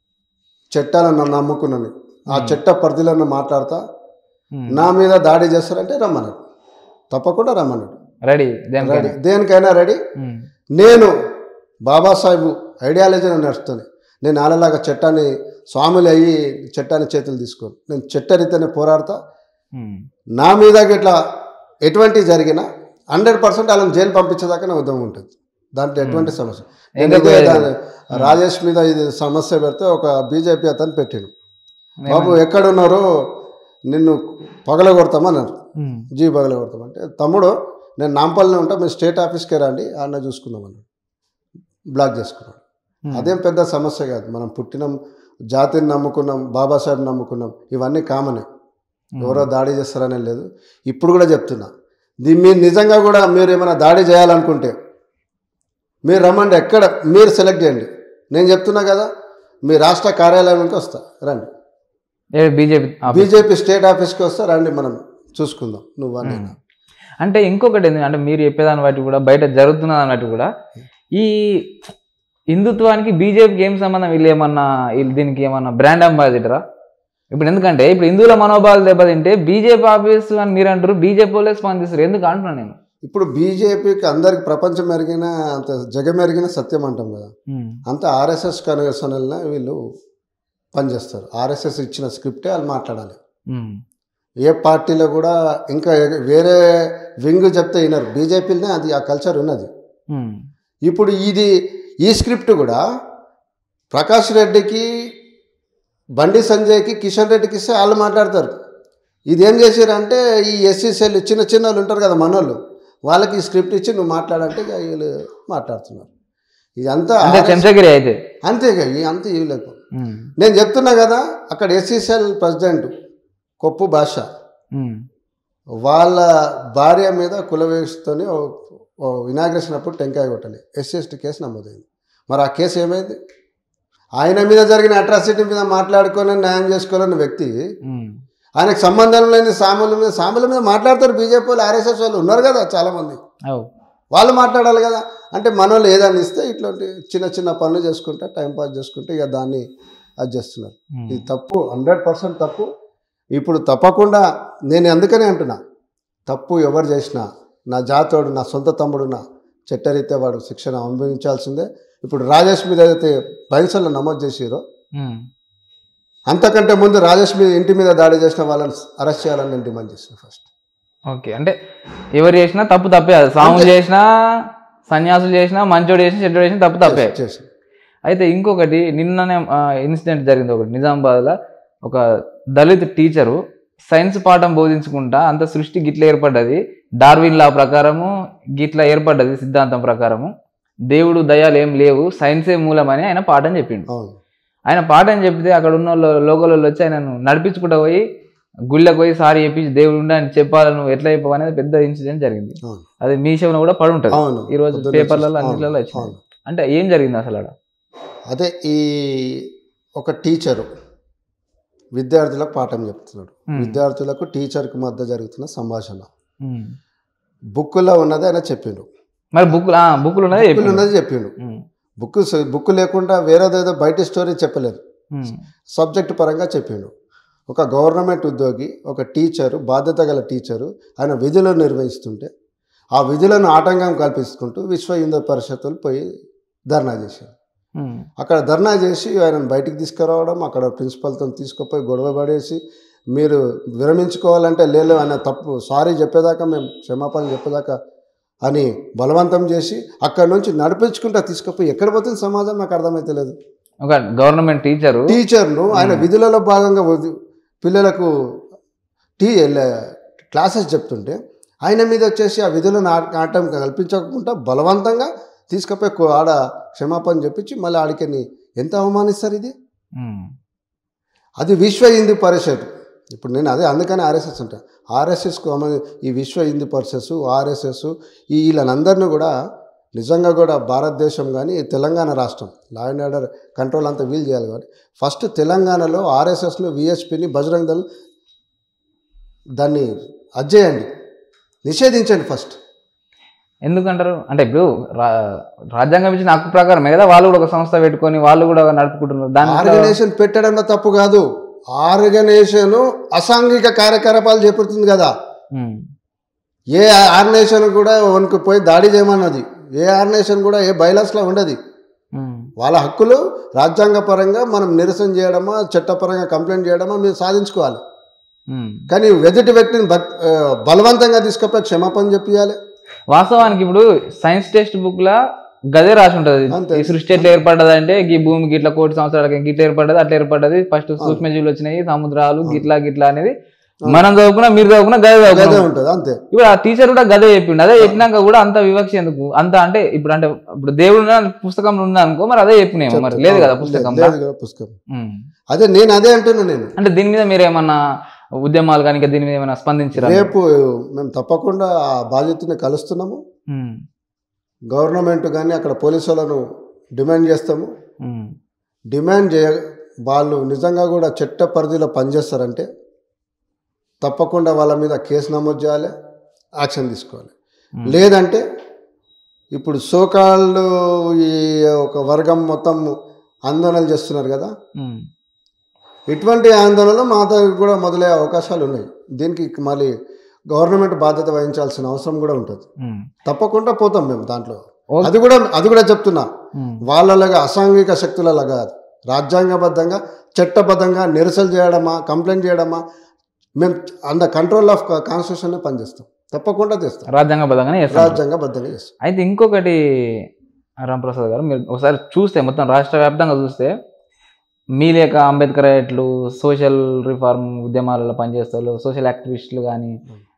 చట్టాలను నన్ను నమ్ముకున్నాను ఆ Hmm. చట్ట పరిధిలో మాట్లాడతా ఉమ్. నా మీద దాడి చేస్తారంటే రమ్మన్నాడు తప్పకుండా రమ్మన్నాడు రెడీ రెడీ దేనికైనా దేనికైనా రెడీ ఉమ్. నేను బాబాసాహెబ్ ఐడియాలజీని నడుస్తుంది నేను అలాగా చట్టాన్ని స్వాములు అయ్యి చట్టాన్ని చేతులు తీసుకోను నేను చట్టరీతనే పోరాడతా ఉమ్. నా మీద ఇట్లా ఎటువంటి జరిగినా హండ్రెడ్ పర్సెంట్ వాళ్ళని జైలు పంపించేదాకా నా ఉద్యమం ఉంటుంది దాంట్లో ఎటువంటి సమస్య నేను ఎందుకు ఇదే లేదు? దాన్ని- రాజేష్ మీద ఇది సమస్య పెడితే ఒక బీజేపీ అతను పెట్టాను బాబు ఎక్కడున్నారో నిన్ను పగలగొడతామన్నారు ఉమ్. జీ పగలగొడతామంటే తమ్ముడు నేను నాంపల్లిలో ఉంటా మీరు స్టేట్ ఆఫీస్కే రండి ఆడ చూసుకుందామన్నాడు బ్లాక్ చేసుకున్నాడు ఉమ్. అదేం పెద్ద సమస్య కాదు మనం పుట్టినాం జాతిని నమ్ముకున్నాం బాబాసాహెబ్ నమ్ముకున్నాం ఇవన్నీ కామనే ఉమ్. ఎవరో దాడి చేస్తారనే లేదు ఇప్పుడు కూడా చెప్తున్నా దీన్ని మీరు నిజంగా కూడా మీరు ఏమైనా దాడి చేయాలనుకుంటే మీరు రమ్మండి ఎక్కడ మీరు సెలెక్ట్ చేయండి నేను చెప్తున్నా కదా మీ రాష్ట్ర కార్యాలయానికి వస్తా రండి ఏ బీజేపీ ఆఫీస్. బీజేపీ స్టేట్ ఆఫీస్కి వస్తా రండి మనం చూసుకుందాం నువ్వు అని ఉమ్. అంటే ఇంకొకటి ఏంది అంటే మీరు చెప్పేదాన్ని బట్టి కూడా బయట జరుగుతున్న దాన్ని బట్టి కూడా ఈ హిందుత్వానికి బీజేపీకి ఏం సంబంధం వీళ్ళు ఏమన్నా వీళ్ళు దీనికి ఏమన్నా బ్రాండ్ అంబాసిడరా ఇప్పుడు ఎందుకంటే ఇప్పుడు హిందువుల మనోభావాలు దెబ్బతింటే బీజేపీ ఆఫీస్ అని మీరు అంటారు బీజేపీ వాళ్ళే స్పందిస్తారు ఎందుకు అంటున్నా నేను ఇప్పుడు బీజేపీకి అందరికి ప్రపంచం ఎరిగిన అంత జగమెరిగిన సత్యం అంటాం కదా అంత ఆర్ఎస్ఎస్ కన్వర్షనల్నే వీళ్ళు పనిచేస్తారు ఆర్ఎస్ఎస్ ఇచ్చిన స్క్రిప్టే వాళ్ళు మాట్లాడాలి ఏ పార్టీలో కూడా ఇంకా ఎగ- వేరే వింగ్ చెప్తే వినరు బీజేపీలోనే అది ఆ కల్చర్ ఉన్నది ఇప్పుడు ఇది ఈ స్క్రిప్ట్ కూడా ప్రకాష్ రెడ్డికి బండి సంజయ్కి కిషన్ రెడ్డికి ఇస్తే వాళ్ళు మాట్లాడతారు ఇదేం చేశారంటే ఈ ఎస్సీసీలు చిన్న చిన్న వాళ్ళు ఉంటారు కదా మనోళ్ళు వాళ్ళకి ఈ స్క్రిప్ట్ ఇచ్చి నువ్వు మాట్లాడంటే ఇక వీళ్ళు మాట్లాడుతున్నారు ఇదంతా అంటే చెంచగిరి అయితే అంతే ఇక ఈ అంత ఇవి లేదు నేను చెప్తున్నా కదా అక్కడ ఎస్సీసీఎల్ ప్రెసిడెంట్ కొప్పు భాష వాళ్ళ భార్య మీద కులవేస్తోని ఇనాగ్రేషన్ అప్పుడు టెంకాయ కొట్టాలి ఎస్సీ ఎస్టీ కేసు నమోదైంది మరి ఆ కేసు ఏమైంది ఆయన మీద జరిగిన అట్రాసిటీ మీద మాట్లాడుకొని న్యాయం చేసుకోవాలన్న వ్యక్తి ఆయనకు సంబంధం లేని సాముల మీద సాముల మీద మాట్లాడతారు బీజేపీ వాళ్ళు ఆర్ఎస్ఎస్ వాళ్ళు ఉన్నారు కదా చాలామంది వాళ్ళు మాట్లాడాలి కదా అంటే మన వాళ్ళు ఏదైనా ఇస్తే ఇట్లాంటి చిన్న చిన్న పనులు చేసుకుంటే టైం పాస్ చేసుకుంటే ఇక దాన్ని అది చేస్తున్నారు ఇది తప్పు హండ్రెడ్ పర్సెంట్ తప్పు ఇప్పుడు తప్పకుండా నేను అందుకనే అంటున్నా తప్పు ఎవరు చేసినా నా జాతోడు నా సొంత తమ్ముడు నా చట్టరీత్యా వాడు శిక్షణ అనుభవించాల్సిందే ఇప్పుడు రాజేష్ మీద ఏదైతే బైన్సల్లో నమోదు చేసిరో అంతకంటే ముందు రాజేష్ మీద ఇంటి మీద దాడి చేసిన వాళ్ళని అరెస్ట్ చేయాలని నేను డిమాండ్ చేస్తున్నాను ఫస్ట్ ఓకే అంటే ఎవరు చేసినా తప్పు తప్పే అది సాములు చేసినా సన్యాసులు చేసినా మంచోడు చేసినా చెడ్డోడు చేసినా తప్పు తప్పే చేసి అయితే ఇంకొకటి నిన్ననే ఇన్సిడెంట్ జరిగింది ఒకటి నిజామాబాద్లో ఒక దళిత్ టీచరు సైన్స్ పాఠం బోధించుకుంటా అంత సృష్టి గిట్ల ఏర్పడ్డది డార్విన్ లా ప్రకారము గిట్ల ఏర్పడ్డది సిద్ధాంతం ప్రకారము దేవుడు దయాలు ఏం లేవు సైన్సే మూలమని ఆయన పాఠం చెప్పిండు అవును ఆయన పాఠం చెప్తే అక్కడ ఉన్న లోకల్ వాళ్ళు వచ్చి ఆయనను నడిపించుకుంటూ పోయి గుళ్ళకి పోయి సారీ చెప్పించి దేవుడు ఉండి అని చెప్పాలి నువ్వు ఎట్లా చెప్పావు అనేది పెద్ద ఇన్సిడెంట్ జరిగింది అవును అది మీ షోలో కూడా పడి ఉంటుంది అవును ఈ రోజు పొద్దున్న పేపర్లలో చూసి- అన్నిట్లలో అవును, వచ్చింది అవును. అంటే ఏం జరిగింది అసలు అక్కడ అదే ఈ ఒక టీచరు విద్యార్థులకు పాఠం చెప్తున్నాడు Hmm. విద్యార్థులకు టీచర్కి మధ్య జరుగుతున్న సంభాషణ ఉమ్. బుక్కులో ఉన్నది ఆయన చెప్పిండు మరి బుక్ బుక్లు ఉన్నది బుక్కులు చెప్పిండు. ఉన్నది చెప్పిండు ఉమ్. బుక్ బుక్ లేకుండా వేరేదేదో బయట స్టోరీ చెప్పలేదు ఉమ్. సబ్జెక్ట్ పరంగా చెప్పిండు ఒక గవర్నమెంట్ ఉద్యోగి ఒక టీచరు బాధ్యత గల టీచరు ఆయన విధులను నిర్వహిస్తుంటే ఆ విధులను ఆటంకం కల్పించుకుంటూ విశ్వ హిందూ పరిషత్తులు పోయి ధర్నా చేశారు ఉమ్. అక్కడ ధర్నా చేసి ఆయనను బయటికి తీసుకురావడం అక్కడ ప్రిన్సిపల్తో తీసుకుపోయి గొడవ పడేసి మీరు విరమించుకోవాలంటే లేదు ఆయన తప్పు సారీ చెప్పేదాకా మేము క్షమాపణ చెప్పేదాకా అని బలవంతం చేసి అక్కడ నుంచి నడిపించుకుంటా తీసుకుపోయి ఎక్కడ పోతుంది సమాజం నాకు అర్థమైతే లేదు ఒక గవర్నమెంట్ టీచరు టీచర్ను ఆయన విధులలో భాగంగా వది- పిల్లలకు టీ క్లాసెస్ చెప్తుంటే ఆయన మీద వచ్చేసి ఆ విధులను ఆ- ఆటం కల్పించకుండా బలవంతంగా తీసుకుపోయి కో- ఆడ క్షమాపణ చెప్పించి మళ్ళీ ఆడికి ఎంత అవమానిస్తారు ఇది ఉమ్. అది విశ్వ హిందూ పరిషత్ ఇప్పుడు నేను అదే అందుకని ఆర్ఎస్ఎస్ ఉంటా ఆర్ఎస్ఎస్కు అమ- ఈ విశ్వ హిందూ పరిషత్ ఆర్ఎస్ఎస్ ఈ వీళ్ళనందరినీ కూడా నిజంగా కూడా భారతదేశం కానీ తెలంగాణ రాష్ట్రం లా అండ్ ఆర్డర్ కంట్రోల్ అంతా వీలు చేయాలి కాబట్టి ఫస్ట్ తెలంగాణలో ఆర్ఎస్ఎస్లో విహెచ్పిని బజరంగ్ దళ్ దాన్ని అజ్జేయండి నిషేధించండి ఫస్ట్ ఎందుకంటారు అంటే ఇప్పుడు రా- రాజ్యాంగం ఇచ్చిన హక్కు ప్రకారమే కదా వాళ్ళు కూడా ఒక సంస్థ పెట్టుకొని వాళ్ళు కూడా నడుపుకుంటున్నారు దాని ఆర్గనైజేషన్ పెట్టడంలో తప్పు కాదు ఆర్గనైజేషన్ అసాంఘిక కార్యకలాపాలు చేపడుతుంది కదా ఉమ్. ఏ ఆర్గనైజేషన్ కూడా వనికి పోయి దాడి చేయమన్నది ఏ ఆర్గనైజేషన్ కూడా ఏ బైలాస్లో ఉండదు ఉమ్. వాళ్ళ హక్కులు రాజ్యాంగపరంగా మనం నిరసన చేయడమా చట్టపరంగా కంప్లైంట్ చేయడమా మీరు సాధించుకోవాలి ఉమ్. కానీ ఎదుటి వ్యక్తిని బ- ఆ, బలవంతంగా తీసుకుపోయి క్షమాపణ చెప్పియాలి వాస్తవానికి ఇప్పుడు సైన్స్ టెక్స్ట్ బుక్ లా గదే రాసి ఉంటది అంతే. ఈ సృష్టి ఎట్లా ఏర్పడ్డది అంటే ఈ భూమికి ఇట్లా కోటి సంవత్సరాలకి గిట్లా ఏర్పడ్డది అట్లా ఏర్పడ్డది ఫస్ట్ సూక్ష్మజీవులు వచ్చినాయి సముద్రాలు గిట్లా గిట్లా అనేది మనం చదువుకున్నా మీరు చదువుకున్నా గదే అదే చదువుకున్నాం ఉంటుంది అంతే ఇప్పుడు ఆ టీచర్ కూడా గదే చెప్పిండు అదే చెప్పినాక కూడా అంత వివక్ష ఎందుకు అంత అంటే ఇప్పుడు అంటే ఇప్పుడు దేవుడు ఉన్న పుస్తకంలో ఉందా అనుకో మరి అదే చెప్పినాము మరి లేదు కదా పుస్తకం లేదు కదా పుస్తకం ఉమ్. అదే నేను అదే అంటున్నా నేను అంటే దీని మీద మీరు ఏమన్నా ఉద్యమాలు కానీ ఇంకా దీని మీద ఏమైనా స్పందించరా రేపు మేము తప్పకుండా ఆ బాధ్యతని కలుస్తున్నాము ఉమ్. గవర్నమెంట్ కానీ అక్కడ పోలీసు వాళ్ళను డిమాండ్ చేస్తాము ఉమ్. డిమాండ్ చేయ వాళ్ళు నిజంగా కూడా చట్ట పరిధిలో పనిచేస్తారంటే తప్పకుండా వాళ్ళ మీద కేసు నమోదు చేయాలి యాక్షన్ తీసుకోవాలి ఉమ్. లేదంటే ఇప్పుడు సోకాళ్ళు ఈ ఒక వర్గం మొత్తం ఆందోళనలు చేస్తున్నారు కదా ఉమ్. ఇటువంటి ఆందోళనలు మా దగ్గర కూడా మొదలయ్యే అవకాశాలు ఉన్నాయి దీనికి మళ్ళీ గవర్నమెంట్ బాధ్యత వహించాల్సిన అవసరం కూడా ఉంటుంది ఉమ్. తప్పకుండా పోతాం మేము దాంట్లో ఓకే. అది కూడా అది కూడా చెప్తున్నా ఉమ్. వాళ్ళలాగా అసాంఘిక శక్తులలాగా కాదు రాజ్యాంగబద్ధంగా చట్టబద్ధంగా నిరసనలు చేయడమా కంప్లైంట్ చేయడమా మేము అంద కంట్రోల్ ఆఫ్ కాన్స్టిట్యూషన్ పనిచేస్తాం తప్పకుండా చేస్తాం రాజ్యాంగబద్ధంగానే చేస్తారు రాజ్యాంగబద్ధంగా చేస్తాం అయితే ఇంకొకటి రాంప్రసాద్ గారు మీరు ఒకసారి చూస్తే మొత్తం రాష్ట్ర వ్యాప్తంగా చూస్తే మీ లేక అంబేద్కర్ రైట్లు సోషల్ రిఫార్మ్ ఉద్యమాలలో పనిచేస్తారు సోషల్ యాక్టివిస్టులు కానీ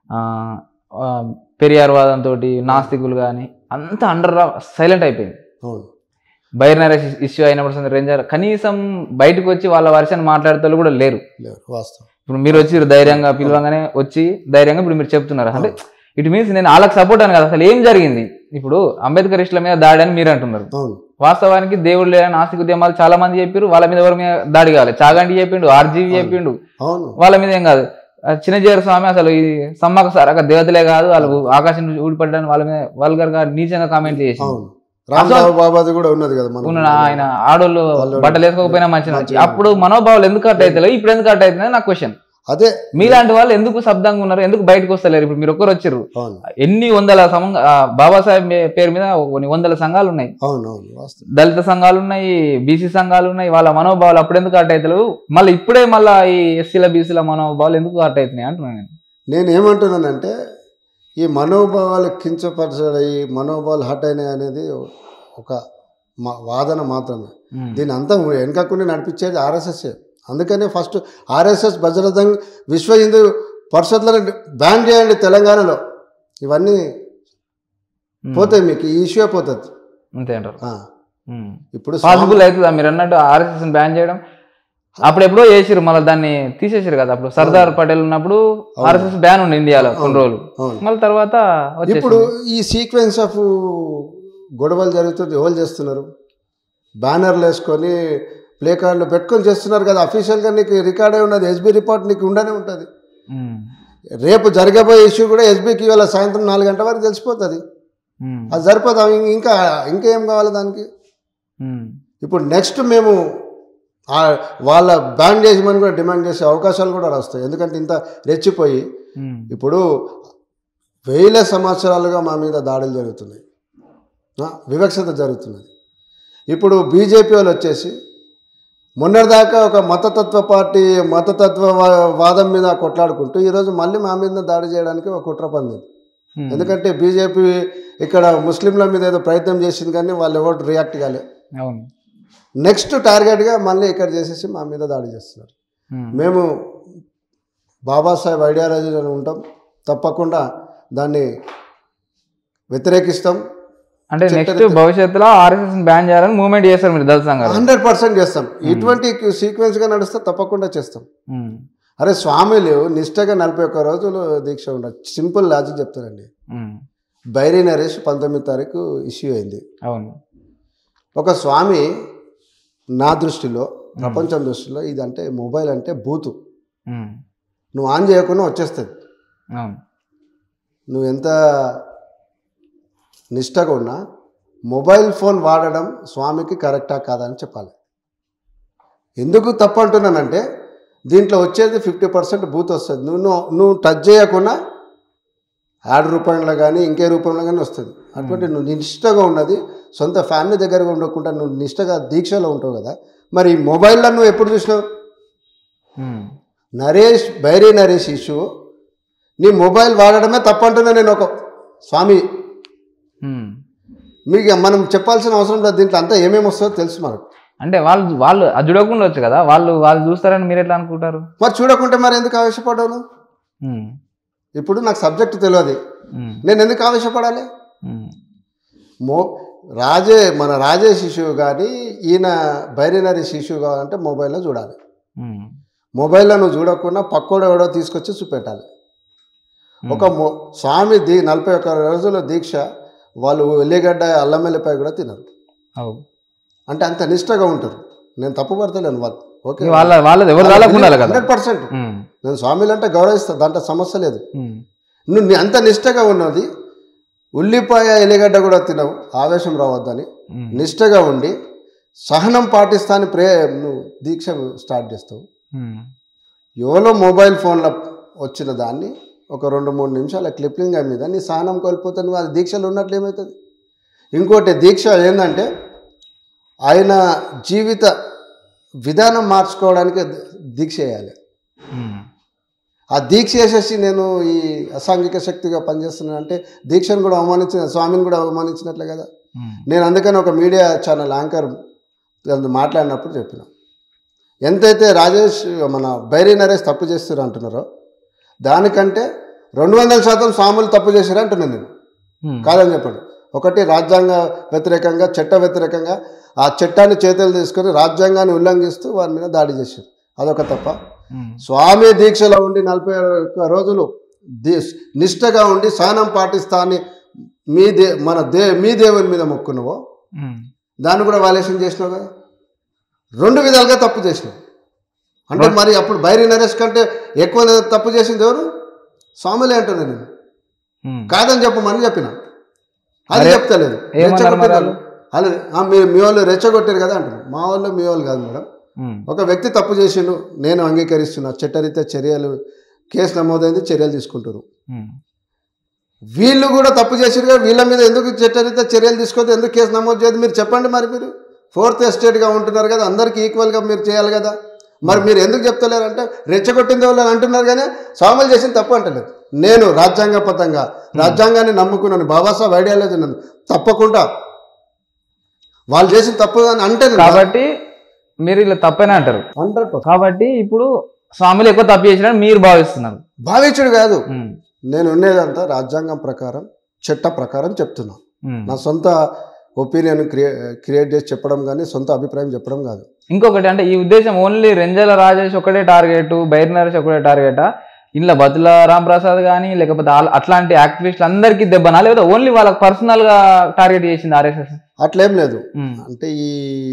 పెరియార్ వాదంతో నాస్తికులు కానీ అంతా అండర్ సైలెంట్ అయిపోయింది అవును బైర్నరీ ఇష్యూ అయినప్పుడు రేంజర్ కనీసం బయటకు వచ్చి వాళ్ళ వర్షన్ మాట్లాడేటోళ్ళు కూడా లేరు లేరు వాస్తవం ఇప్పుడు మీరు వచ్చి ధైర్యంగా పిలవగానే వచ్చి ధైర్యంగా ఇప్పుడు మీరు చెప్తున్నారు అంటే ఇట్ మీన్స్ నేను వాళ్ళకి సపోర్ట్ అని కదా అసలు ఏం జరిగింది ఇప్పుడు అంబేద్కర్ ఇష్ల మీద దాడి అని మీరు అంటున్నారు అవును వాస్తవానికి దేవుడు లేని ఆస్తిక ఉద్యమాలు చాలా మంది చెప్పారు వాళ్ళ మీద ఎవరి మీద దాడి కావాలి చాగంటి చెప్పిండు ఆర్జీవి చెప్పిండు అవును వాళ్ళ మీద ఏం కాదు ఆ చిన్నజీర స్వామి అసలు ఈ సమ్మక సారక దేవతలే కాదు వాళ్ళు ఆకాశం నుంచి ఊడిపడ్డానికి వాళ్ళ మీద వల్గర్ గా నీచంగా కామెంట్లు చేసి అవును రామబాబు బాబాది కూడా ఉన్నది కదా మనం ఉన్న ఆయన ఆడోళ్ళు వాళ్ళు బట్టలు వేసుకోకపోయినా మంచిగా మంచిగా అప్పుడు మనోభావాలు ఎందుకు కట్ అవుతాయి ఇప్పుడు ఎందుకు కట్ అవుతుంది నా క్వశ్చన్ అదే మీలాంటి వాళ్ళు ఎందుకు శబ్దంగా ఉన్నారు ఎందుకు బయటకు వస్తలేరు ఇప్పుడు మీరు ఒక్కరు వచ్చారు అవును ఎన్ని వందల సమంగ ఆ బాబాసాహెబ్ మే- పేరు మీద కొన్ని వందల సంఘాలు ఉన్నాయి అవును అవును వాస్తవం దళిత సంఘాలు ఉన్నాయి బీసీ సంఘాలు ఉన్నాయి వాళ్ళ మనోభావాలు అప్పుడు ఎందుకు కట్ అవుతలేవు మళ్ళీ ఇప్పుడే మళ్ళీ ఈ ఎస్సీల బీసీల మనోభావాలు ఎందుకు కట్ అవుతున్నాయి అంటున్నాను నేను నేను ఏమంటున్నానంటే ఈ మనోభావాలు కించపరచడం ఈ మనోభావాలు హట్ అయినాయి అనేది ఒక మా వాదన మాత్రమే ఉమ్. దీని అంతా వెనకకుండా నడిపించేది ఆర్ఎస్ఎస్ అందుకనే ఫస్ట్ ఆర్ఎస్ఎస్ బజరంగ్ విశ్వ హిందూ పరిషత్లను బ్యాన్ చేయండి తెలంగాణలో ఇవన్నీ ఉమ్. పోతాయి మీకు ఈ ఇష్యూ పోతుంది అంతే అంటారు ఆ, ఉమ్. ఇప్పుడు పాసిబుల్ అవుతుందా మీరు అన్నట్టు ఆర్ఎస్ఎస్ బ్యాన్ చేయడం అప్పుడు ఎప్పుడో చేసిరు మళ్ళీ దాన్ని తీసేసారు కదా అప్పుడు సర్దార్ పటేల్ ఉన్నప్పుడు ఆర్ఎస్ఎస్ బ్యాన్ ఉండే ఇండియాలో కొన్ని రోజులు అవును మళ్ళీ తర్వాత వచ్చేసింది. ఇప్పుడు ఈ సీక్వెన్స్ ఆఫ్ గొడవలు జరుగుతుంది ఎవరు చేస్తున్నారు బ్యానర్లు వేసుకొని ప్లే కార్డులు పెట్టుకొని చేస్తున్నారు కదా అఫీషియల్గా నీకు రికార్డే ఉన్నది ఎస్బీ రిపోర్ట్ నీకు ఉండనే ఉంటుంది ఉమ్, రేపు జరగబోయే ఇష్యూ కూడా ఎస్బీకి ఇవాళ సాయంత్రం నాలుగు గంటల వరకు తెలిసిపోతుంది ఉమ్, అది సరిపోతాం ఇంకా ఇంకేం కావాలి దానికి ఉమ్, ఇప్పుడు నెక్స్ట్ మేము ఆ వాళ్ళ బ్యాన్ చేయమని కూడా డిమాండ్ చేసే అవకాశాలు కూడా వస్తాయి ఎందుకంటే ఇంత రెచ్చిపోయి ఉమ్, ఇప్పుడు వేల సంవత్సరాలుగా మా మీద దాడులు జరుగుతున్నాయి ఆ, వివక్షత జరుగుతున్నది ఇప్పుడు బీజేపీ వాళ్ళు వచ్చేసి మొన్నటిదాకా ఒక మతతత్వ పార్టీ మతతత్వ వా- వాదం మీద కొట్లాడుకుంటూ ఈరోజు మళ్ళీ మా మీద దాడి చేయడానికి ఒక కుట్ర పందింది ఉమ్, ఎందుకంటే బీజేపీ ఇక్కడ ముస్లింల మీద ఏదో ప్రయత్నం చేసింది కానీ వాళ్ళు ఎవరు రియాక్ట్ కాలే అవును నెక్స్ట్ టార్గెట్గా మళ్ళీ ఇక్కడ చేసేసి మా మీద దాడి చేస్తున్నారు ఉమ్, మేము బాబాసాహెబ్ ఐడియాలజీలో ఉంటాం తప్పకుండా దాన్ని వ్యతిరేకిస్తాం అంటే నెక్స్ట్ భవిష్యత్తులో ఆర్ఎస్ఎస్ బ్యాన్ చేయాలని మూవ్మెంట్ చేస్తారు మీరు దళ సంఘాలు హండ్రెడ్ పర్సెంట్ చేస్తాం ఇటువంటి సీక్వెన్స్గా నడిస్తే తప్పకుండా చేస్తాం ఉమ్, అరే స్వామిలు నిష్టగా నలభై ఒక్క రోజులు దీక్ష ఉండదు సింపుల్ లాజిక్ చెప్తానండి ఉమ్, బైరీ నరేష్ పంతొమ్మిది తారీఖు ఇష్యూ అయింది అవును ఒక స్వామి నా దృష్టిలో ప్రపంచం దృష్టిలో ఇదంటే మొబైల్ అంటే బూతు ఉమ్, నువ్వు ఆన్ చేయకుండా వచ్చేస్తుంది అవును నువ్వు ఎంత నిష్టగా ఉన్నా మొబైల్ ఫోన్ వాడడం స్వామికి కరెక్టా కాదా అని చెప్పాలి ఎందుకు తప్పు అంటున్నానంటే దీంట్లో వచ్చేది ఫిఫ్టీ పర్సెంట్ బూత్ వస్తుంది నువ్వు నువ్వు నువ్వు టచ్ చేయకుండా యాడ్ రూపంలో కానీ ఇంకే రూపంలో కానీ వస్తుంది అటువంటి నువ్వు నిష్టగా ఉన్నది సొంత ఫ్యామిలీ దగ్గర ఉండకుండా నువ్వు నిష్టగా దీక్షలో ఉంటావు కదా మరి ఈ మొబైల్లో నువ్వు ఎప్పుడు చూసినావు ఉమ్, నరేష్ బైరీ నరేష్ ఇష్యూ నీ మొబైల్ వాడడమే తప్పంటున్నా నేను ఒక స్వామి ఉమ్. మీకు మనం చెప్పాల్సిన అవసరం లేదు దీంట్లో అంతా ఏమేమి వస్తుందో తెలుసు మనకు అంటే వాళ్ళు వాళ్ళు అది చూడకుండా వచ్చు కదా వాళ్ళు వాళ్ళు చూస్తారని మీరు ఎట్లా అనుకుంటారు మరి చూడకుంటే మరి ఎందుకు ఆవేశపడ్డాను ఉమ్, ఇప్పుడు నాకు సబ్జెక్ట్ తెలియదు ఉమ్, నేను ఎందుకు ఆవేశపడాలి ఉమ్, మో రాజే మన రాజే శిశువు కానీ ఈయన బైరినరీ శిశువు కావాలంటే మొబైల్లో చూడాలి ఉమ్, మొబైల్లో నువ్వు చూడకుండా పక్కోడు ఎవడో తీసుకొచ్చి చూపెట్టాలి ఒక మొ స్వామి దీ నలభై ఒక్క రోజుల దీక్ష వాళ్ళు ఎల్లిగడ్డ అల్లం వెల్లిపాయ కూడా తినరు అవు అంటే అంత నిష్టగా ఉంటారు నేను తప్పు పడతలేను వాళ్ళు ఓకే వాళ్ళ వాళ్ళది ఎవరు వాళ్ళకు ఉండాలి కదా హండ్రెడ్ పర్సెంట్ ఉమ్, నేను స్వామిలు అంటే గౌరవిస్తాను దాంట్లో సమస్య లేదు ఉమ్, నువ్వు నీ అంత నిష్టగా ఉన్నది ఉల్లిపాయ ఎల్లిగడ్డ కూడా తినవు ఆవేశం రావద్దని ఉమ్, నిష్టగా ఉండి సహనం పాటిస్తాని ప్రే నువ్వు దీక్ష స్టార్ట్ చేస్తావు ఉమ్, ఎవరో మొబైల్ ఫోన్లో వచ్చిన దాన్ని ఒక రెండు మూడు నిమిషాల క్లిప్పింగ్ మీద నీ సహనం కోల్పోతే నువ్వు అది దీక్షలో ఉన్నట్లు ఏమవుతుంది ఇంకోటి దీక్ష ఏంటంటే ఆయన జీవిత విధానం మార్చుకోవడానికి దీక్ష చేయాలి ఉమ్, ఆ దీక్ష చేసేసి నేను ఈ అసాంఘిక శక్తిగా పనిచేస్తున్నాను అంటే దీక్షను కూడా అవమానించిన స్వామిని కూడా అవమానించినట్లే కదా ఉమ్, నేను అందుకని ఒక మీడియా ఛానల్ యాంకర్ దాన్ని మాట్లాడినప్పుడు చెప్పిన ఎంతైతే రాజేష్ మన బైరీ నరేష్ తప్పు చేస్తారు అంటున్నారో దానికంటే రెండు వందల శాతం స్వాములు తప్పు చేశారు అంటున్నాను నేను ఉమ్, కాదని చెప్పండి ఒకటి రాజ్యాంగ వ్యతిరేకంగా చట్ట వ్యతిరేకంగా ఆ చట్టాన్ని చేతులు తీసుకొని రాజ్యాంగాన్ని ఉల్లంఘిస్తూ వారి మీద దాడి చేశారు అదొక తప్ప ఉమ్, స్వామి దీక్షలో ఉండి నలభై ఒక్క రోజులు దీ నిష్టగా ఉండి సహనం పాటిస్తా అని మీ దే మన దే మీ దేవుని మీద మొక్కునువో ఉమ్, దాన్ని కూడా వాల్యుయేషన్ చేసినావు కదా రెండు విధాలుగా తప్పు చేసినావు అంటే మరి అప్పుడు బైరీ నరేష్ కంటే ఎక్కువ తప్పు చేసింది ఎవరు స్వాములే అంటున్నాను నేను ఉమ్. కాదని చెప్పమని చెప్పిన అది మరి చెప్తలేదు ఏమన్నారు మరి రెచ్చగొట్టినారు. వాళ్ళు ఆ, మీరు మీ వాళ్ళు రెచ్చగొట్టారు కదా అంటున్నారు మా వాళ్ళు మీ వాళ్ళు కాదు మేడం ఉమ్, ఒక వ్యక్తి తప్పు చేసిండు నేను అంగీకరిస్తున్నా చట్టరీత్యా చర్యలు కేసు నమోదైంది చర్యలు తీసుకుంటారు ఉమ్, వీళ్ళు కూడా తప్పు చేసారు కదా వీళ్ళ మీద ఎందుకు చట్టరీత్యా చర్యలు తీసుకోవద్దు ఎందుకు కేసు నమోదు చేయదు మీరు చెప్పండి మరి మీరు ఫోర్త్ ఎస్టేట్గా ఉంటున్నారు కదా అందరికీ ఈక్వల్గా మీరు చేయాలి కదా మరి మీరు ఎందుకు చెప్తలేరంటే రెచ్చగొట్టింది వాళ్ళు అని అంటున్నారు కానీ స్వాములు చేసిన తప్పు అంటలేదు నేను రాజ్యాంగబద్ధంగా రాజ్యాంగాన్ని నమ్ముకున్నాను బాబాసాహెబ్ ఐడియాలజీ నన్ను తప్పకుండా వాళ్ళు చేసిన తప్పు అని అంటే కాబట్టి మీరు ఇలా తప్పనే అంటారు హండ్రెడ్ కాబట్టి ఇప్పుడు స్వాములు ఎక్కువ తప్పు చేసినట్టు మీరు భావిస్తున్నారు భావించుడు కాదు ఉమ్, నేను ఉండేదంతా రాజ్యాంగం ప్రకారం చట్ట ప్రకారం చెప్తున్నా ఉమ్. నా సొంత ఒపీనియన్ క్రియే క్రియేట్ చేసి చెప్పడం కానీ సొంత అభిప్రాయం చెప్పడం కాదు ఇంకొకటి అంటే ఈ ఉద్దేశం ఓన్లీ రెంజల రాజేష్ ఒకటే టార్గెట్ బైర్ నరేష్ ఒకటే టార్గెటా ఇంట్లో బతుల రాంప్రసాద్ కానీ లేకపోతే ఆల్- అట్లాంటి యాక్టివిస్టులు అందరికీ దెబ్బనా లేకపోతే ఓన్లీ వాళ్ళకి పర్సనల్ గా టార్గెట్ చేసింది ఆర్ఎస్ఎస్ అట్లేం లేదు ఉమ్. అంటే ఈ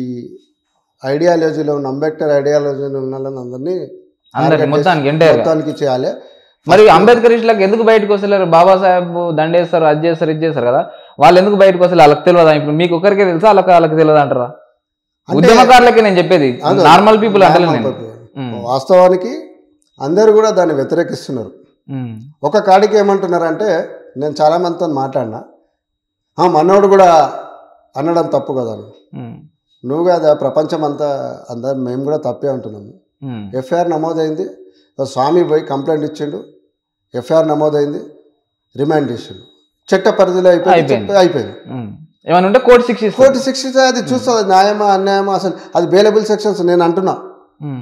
ఐడియాలజీలో ఉన్న అంబేద్కర్ ఐడియాలజీలో ఉన్న వాళ్ళని అందరినీ అందరికి target మొత్తానికి చేసి ఎంటైర్ మొత్తానికి చేయాలి మరి అంబేద్కర్ ఇష్లకు ఎందుకు బయటకు వస్తలేరు బాబాసాహెబ్ దండేస్తారు అది చేస్తారు ఇది చేస్తారు కదా వాళ్ళు ఎందుకు బయటకు వస్తారు వాళ్ళకి తెలియదా ఇప్పుడు మీకు ఒకరికే తెలుసా వాళ్ళకి వాళ్ళకి తెలియదు అంటారా అంటే- ఉద్యమకారులకి నేను చెప్పేది అదే, నార్మల్ పీపుల్ అంటే normal నేను people. ఉమ్. వాస్తవానికి అందరూ కూడా దాన్ని వ్యతిరేకిస్తున్నారు ఉమ్. ఒక కాడికి ఏమంటున్నారంటే నేను చాలా మందితో మాట్లాడినా "ఆ, మనోడు కూడా అనడం తప్పు కదా అని. ఉమ్. నువ్వు కదా ప్రపంచం అంతా అందరు మేము కూడా తప్పే అంటున్నాము ఉమ్. ఎఫ్ఐఆర్ నమోదైంది స్వామి పోయి కంప్లైంట్ ఇచ్చిండు ఎఫ్ఐఆర్ నమోదైంది రిమాండ్ చేసిండు చట్ట పరిధిలో అయిపోయింది అయిపోయింది. చెప్పి- అయిపోయింది ఉమ్. ఏమైనా ఉంటే కోర్టు శిక్ష ఇస్తుంది. కోర్టు శిక్షిస్తే అది చూస్తుంది న్యాయమా అన్యాయమా అసలు అది బేలబుల్ సెక్షన్స్ నేను అంటున్నా ఉమ్.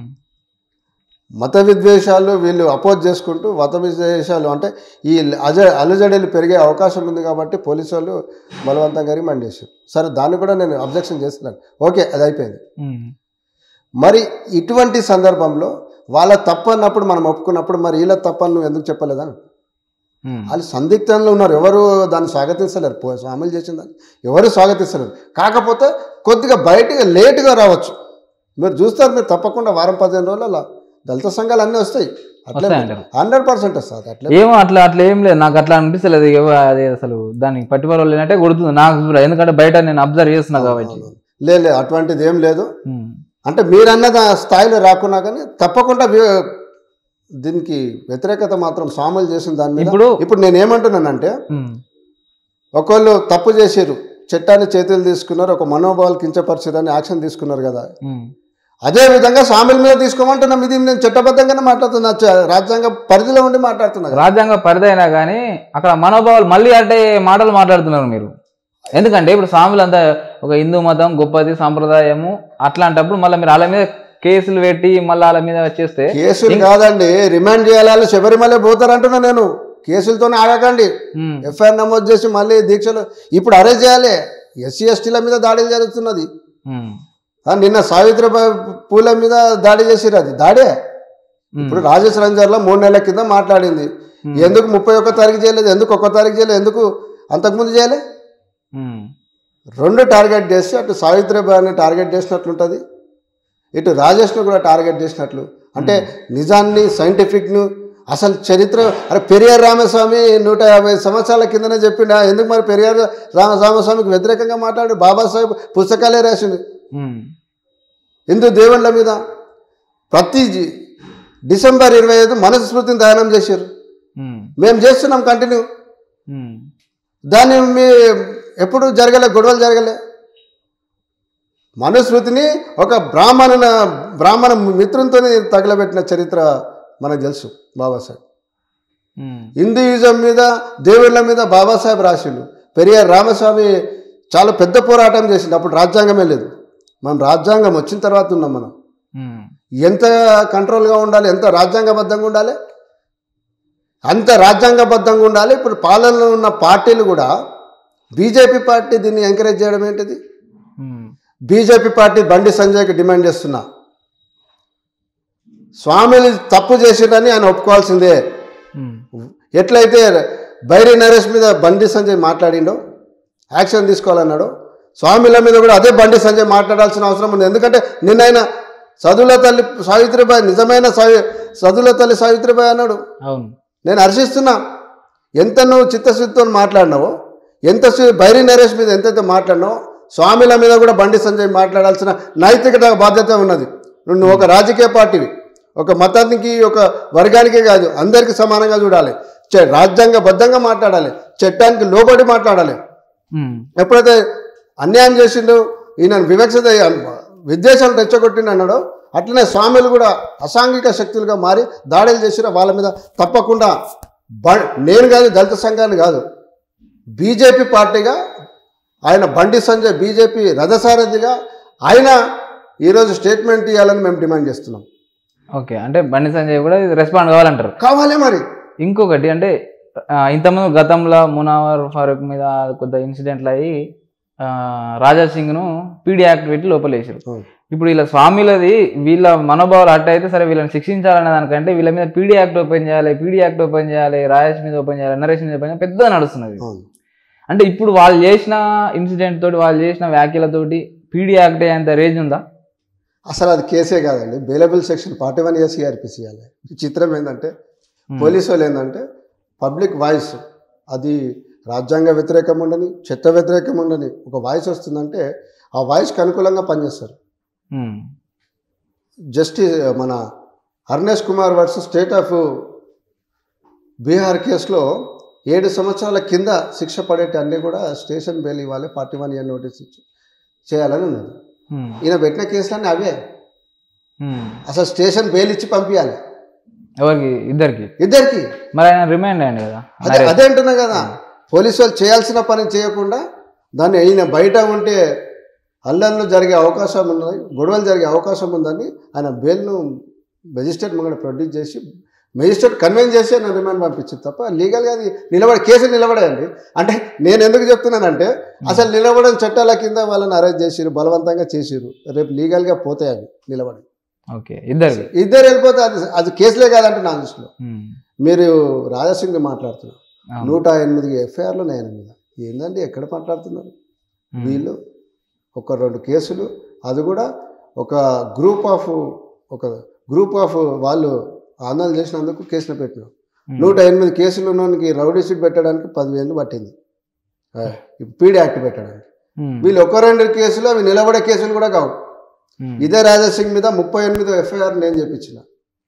మత విద్వేషాలు వీళ్ళు అపోజ్ చేసుకుంటూ మత విద్వేషాలు అంటే ఈ అజ అలుజడీలు పెరిగే అవకాశం ఉంది కాబట్టి పోలీసు వాళ్ళు బలవంతంగా రిమాండ్ చేశారు సరే దాన్ని కూడా నేను అబ్జెక్షన్ చేస్తున్నాను ఓకే అది అయిపోయింది ఉమ్. మరి ఇటువంటి సందర్భంలో వాళ్ళ తప్పు అన్నప్పుడు మనం ఒప్పుకున్నప్పుడు మరి వీళ్ళ తప్పు అని నువ్వు ఎందుకు చెప్పలేదని ఉమ్. వాళ్ళు సందిగ్ధంలో ఉన్నారు ఎవరు దాన్ని స్వాగతించలేరు పో స్వాములు చేసిన దాన్ని ఎవరు స్వాగతిస్తలేరు కాకపోతే కొద్దిగా బయటగా లేటుగా రావచ్చు మీరు చూస్తారు మీరు తప్పకుండా వారం పదిహేను రోజులలో దళిత సంఘాలు అన్నీ వస్తాయి అట్లే వస్తాయంటారు. హండ్రెడ్ పర్సెంట్ వస్తుంది అట్లే ఏమో అట్లా అట్లా ఏం లేదు నాకు అట్లా అనిపిస్తలేదు ఏవో అది అసలు దానికి పట్టుబడి లేనట్టే కొడుతుంది నాకు కూడా. ఎందుకంటే బయట నేను అబ్జర్వ్ చేస్తున్నా కాబట్టి అవును. లే లే, అటువంటిది ఏం లేదు ఉమ్. అంటే మీరన్న దా- స్థాయిలో రాకున్నా కానీ తప్పకుండా వి- దీనికి వ్యతిరేకత మాత్రం స్వాములు చేసిన దాని మీద ఇప్పుడు ఇప్పుడు నేను ఏమంటున్నానంటే ఉమ్. ఒకళ్ళు తప్పు చేసారు చట్టాన్ని చేతులు తీసుకున్నారు ఒక మనోభావాలు కించపరిచారు అని యాక్షన్ తీసుకున్నారు కదా ఉమ్. అదే విధంగా స్వాముల మీద తీసుకోమంటున్నాం ఇది నేను చట్టబద్ధంగానే మాట్లాడుతున్నా చ- రాజ్యాంగ పరిధిలో ఉండి మాట్లాడుతున్నా కదా. రాజ్యాంగ పరిధైనా కానీ అక్కడ మనోభావాలు మళ్ళీ అంటే మాటలు మాట్లాడుతున్నారు మీరు ఎందుకంటే ఇప్పుడు స్వాములు అంతా ఒక హిందూ మతం గొప్పది సాంప్రదాయము అట్లాంటప్పుడు మళ్ళీ మీరు వాళ్ళ మీద కేసులు పెట్టి మళ్ళీ వాళ్ళ మీద చేస్తే కేసులు కాదండి రిమాండ్ చేయాలి వాళ్ళు శబరిమల పోతారంటున్నా నేను కేసులతోనే ఆగకండి ఉమ్. ఎఫ్ఐఆర్ నమోదు చేసి మళ్ళీ దీక్షలు ఇప్పుడు అరెస్ట్ చేయాలి ఎస్సీ ఎస్టీల మీద దాడులు జరుగుతున్నది ఉమ్. ఆ, నిన్న సావిత్రిబాయి పూల మీద దాడి చేసిరు అది దాడే ఉమ్. ఇప్పుడు రాజేష్ రంజర్లో మూడు నెలల కింద మాట్లాడింది ఉమ్. ఎందుకు ముప్పై ఒక్క తారీఖు చేయలేదు ఎందుకు ఒక్క తారీఖు చేయలేదు ఎందుకు అంతకుముందు చేయలే ఉమ్. రెండు టార్గెట్ చేసి అటు సావిత్రిబాయిని టార్గెట్ చేసినట్లుంటుంది ఇటు రాజేష్ను కూడా టార్గెట్ చేసినట్లు అంటే నిజాన్ని సైంటిఫిక్ను అసలు చరిత్ర అరే పెరియార్ రామస్వామి నూట యాభై సంవత్సరాల కిందనే చెప్పిండు ఎందుకు మరి పెరియార్ రామ రామస్వామికి వ్యతిరేకంగా మాట్లాడు బాబాసాహెబ్ పుస్తకాలే రాసిండు ఉమ్. హిందూ దేవుళ్ళ మీద ప్రతి జి- డిసెంబర్ ఇరవై ఐదు మనస్మృతిని దానం చేశారు ఉమ్. మేము చేస్తున్నాం కంటిన్యూ ఉమ్. దాన్ని మీ ఎప్పుడు జరగలే గొడవలు జరగలే మనుస్మృతిని ఒక బ్రాహ్మణ బ్రాహ్మణ మిత్రునితో తగలబెట్టిన చరిత్ర మనకు తెలుసు బాబాసాహెబ్ ఉమ్. హిందూయిజం మీద దేవుళ్ళ మీద బాబాసాహెబ్ రాసిండు పెరియార్ రామస్వామి చాలా పెద్ద పోరాటం చేసిండు అప్పుడు రాజ్యాంగమే లేదు మనం రాజ్యాంగం వచ్చిన తర్వాత ఉన్నాం మనం ఉమ్. ఎంత కంట్రోల్గా ఉండాలి ఎంత రాజ్యాంగబద్ధంగా ఉండాలి అంత రాజ్యాంగబద్ధంగా ఉండాలి ఇప్పుడు పాలనలో ఉన్న పార్టీలు కూడా బీజేపీ పార్టీ దీన్ని ఎంకరేజ్ చేయడం ఏంటిది ఉమ్. బీజేపీ పార్టీ బండి సంజయ్కి డిమాండ్ చేస్తున్నా స్వామిని తప్పు చేసిండని ఆయన ఒప్పుకోవాల్సిందే ఉమ్. ఎట్లయితే బైరి నరేష్ మీద బండి సంజయ్ మాట్లాడిండో యాక్షన్ తీసుకోవాలన్నాడు స్వామిల మీద కూడా అదే బండి సంజయ్ మాట్లాడాల్సిన అవసరం ఉంది ఎందుకంటే నిన్న ఆయన చదువుల తల్లి సావిత్రిబాయి నిజమైన సావి చదువుల తల్లి సావిత్రిబాయి అన్నాడు అవును నేను హర్షిస్తున్నా ఎంత నువ్వు చిత్తశుద్ధితో మాట్లాడినావో ఎంత సు- బైరి నరేష్ మీద ఎంతైతే మాట్లాడినావో స్వామిల మీద కూడా బండి సంజయ్ మాట్లాడాల్సిన నైతికత బాధ్యత ఉన్నది నువ్వు ఒక రాజకీయ పార్టీవి ఒక మతానికి ఒక వర్గానికే కాదు అందరికీ సమానంగా చూడాలి చ- రాజ్యాంగబద్ధంగా మాట్లాడాలి చట్టానికి లోబడి మాట్లాడాలి ఉమ్. ఎప్పుడైతే అన్యాయం చేసిండు ఈయన వివక్షత విద్వేషాలు రెచ్చగొట్టిండు అన్నాడో అట్లనే స్వాములు కూడా అసాంఘిక శక్తులుగా మారి దాడులు చేసిరో వాళ్ళ మీద తప్పకుండా బ నేను కాదు దళిత సంఘాన్ని కాదు బీజేపీ పార్టీగా ఆయన బండి సంజయ్ బీజేపీ రథసారథిగా ఆయన ఈరోజు స్టేట్మెంట్ ఇవ్వాలని మేము డిమాండ్ చేస్తున్నాం ఓకే అంటే బండి సంజయ్ కూడా రెస్పాండ్ కావాలంటారు కావాలి మరి ఇంకొకటి అంటే ఆ, ఇంతకుముందు గతంలో మునావర్ ఫారూక్ మీద కొద్ది ఇన్సిడెంట్లు అయ్యి ఆ, రాజా సింగ్ను పీడీ యాక్ట్ పెట్టి లోపలేసారు అవును. ఇప్పుడు వీళ్ళ స్వామిలది వీళ్ళ మనోభావాలు అట్ట అయితే సరే వీళ్ళని శిక్షించాలనే దానికంటే వీళ్ళ మీద పీడీ యాక్ట్ ఓపెన్ చేయాలి పీడీ యాక్ట్ ఓపెన్ చేయాలి రాజేష్ మీద ఓపెన్ చేయాలి నరేష్ మీద ఓపెన్ చేయాలి పెద్దగా నడుస్తున్నది అవును అంటే ఇప్పుడు వాళ్ళు చేసిన ఇన్సిడెంట్ తోటి వాళ్ళు చేసిన వ్యాఖ్యలతోటి పీడీ యాక్ట్ అయ్యేంత రేంజ్ ఉందా అసలు అది కేసే కాదండి bailable section forty one years CrPC ఇవ్వాలి చిత్రం ఏంటంటే Hmm. పోలీసు వాళ్ళు ఏంటంటే పబ్లిక్ వాయిస్ అది రాజ్యాంగ వ్యతిరేకం ఉండని చట్ట వ్యతిరేకం ఉండని ఒక వాయిస్ వస్తుందంటే ఆ వాయిస్కి అనుకూలంగా పనిచేస్తారు ఉమ్. జస్టిస్ మన Harnesh Kumar versus state of Bihar కేసులో ఏడు సంవత్సరాల కింద శిక్ష పడేటి అన్నీ కూడా స్టేషన్ బెయిల్ ఇవ్వాలి ఫార్టీ వన్ ఇయర్ నోటీస్ ఇచ్చి చేయాలని ఉన్నది ఉమ్. ఈయన పెట్టిన కేసులన్నీ అవే ఉమ్. అసలు స్టేషన్ బెయిల్ ఇచ్చి పంపించాలి ఎవరికి ఇద్దరికి ఇద్దరికి మరి ఆయన రిమైండ్ అయ్యండి కదా అదే అదే అంటున్నా కదా పోలీసు వాళ్ళు చేయాల్సిన పని చేయకుండా దాన్ని ఈయన బయట ఉంటే అల్లర్లు జరిగే అవకాశం ఉన్నది గొడవలు జరిగే అవకాశం ఉందని ఆయన బెయిల్ను మెజిస్ట్రేట్ ముంగడ ప్రొడ్యూస్ చేసి మెజిస్ట్రేట్ కన్వెన్స్ చేసి ఆయన రిమాండ్ పంపించింది తప్ప లీగల్గా అది నిలబడి కేసు నిలబడేయండి అంటే నేను ఎందుకు చెప్తున్నానంటే అసలు నిలబడని చట్టాల కింద వాళ్ళని అరెస్ట్ చేసిరు బలవంతంగా చేసిరు రేపు లీగల్గా పోతాయి అవి నిలబడి ఓకే ఇద్దరికి ఇద్దరు వెళ్ళిపోతే అది అది కేసులే కాదంటే నా దృష్టిలో ఉమ్. మీరు రాజాసింగ్ మాట్లాడుతున్నారు అవును. నూట ఎనిమిది ఎఫ్ఐఆర్లు నేను మీద ఏందండి ఎక్కడ మాట్లాడుతున్నారు ఉమ్. వీళ్ళు ఒక రెండు కేసులు అది కూడా ఒక గ్రూప్ ఆఫ్ ఒక గ్రూప్ ఆఫ్ వాళ్ళు ఆందోళన చేసినందుకు కేసులు పెట్టినాం ఉమ్. నూట ఎనిమిది కేసులు ఉన్నోనికి రౌడీ షీట్ పెట్టడానికి పదివేలు పట్టింది పీడీ యాక్ట్ పెట్టడానికి ఉమ్. వీళ్ళు ఒక రెండు కేసులు అవి నిలబడే కేసులు కూడా కావు ఉమ్. ఇదే రాజాసింగ్ మీద ముప్పై ఎనిమిది ఎఫ్ఐఆర్ నేను చెప్పించిన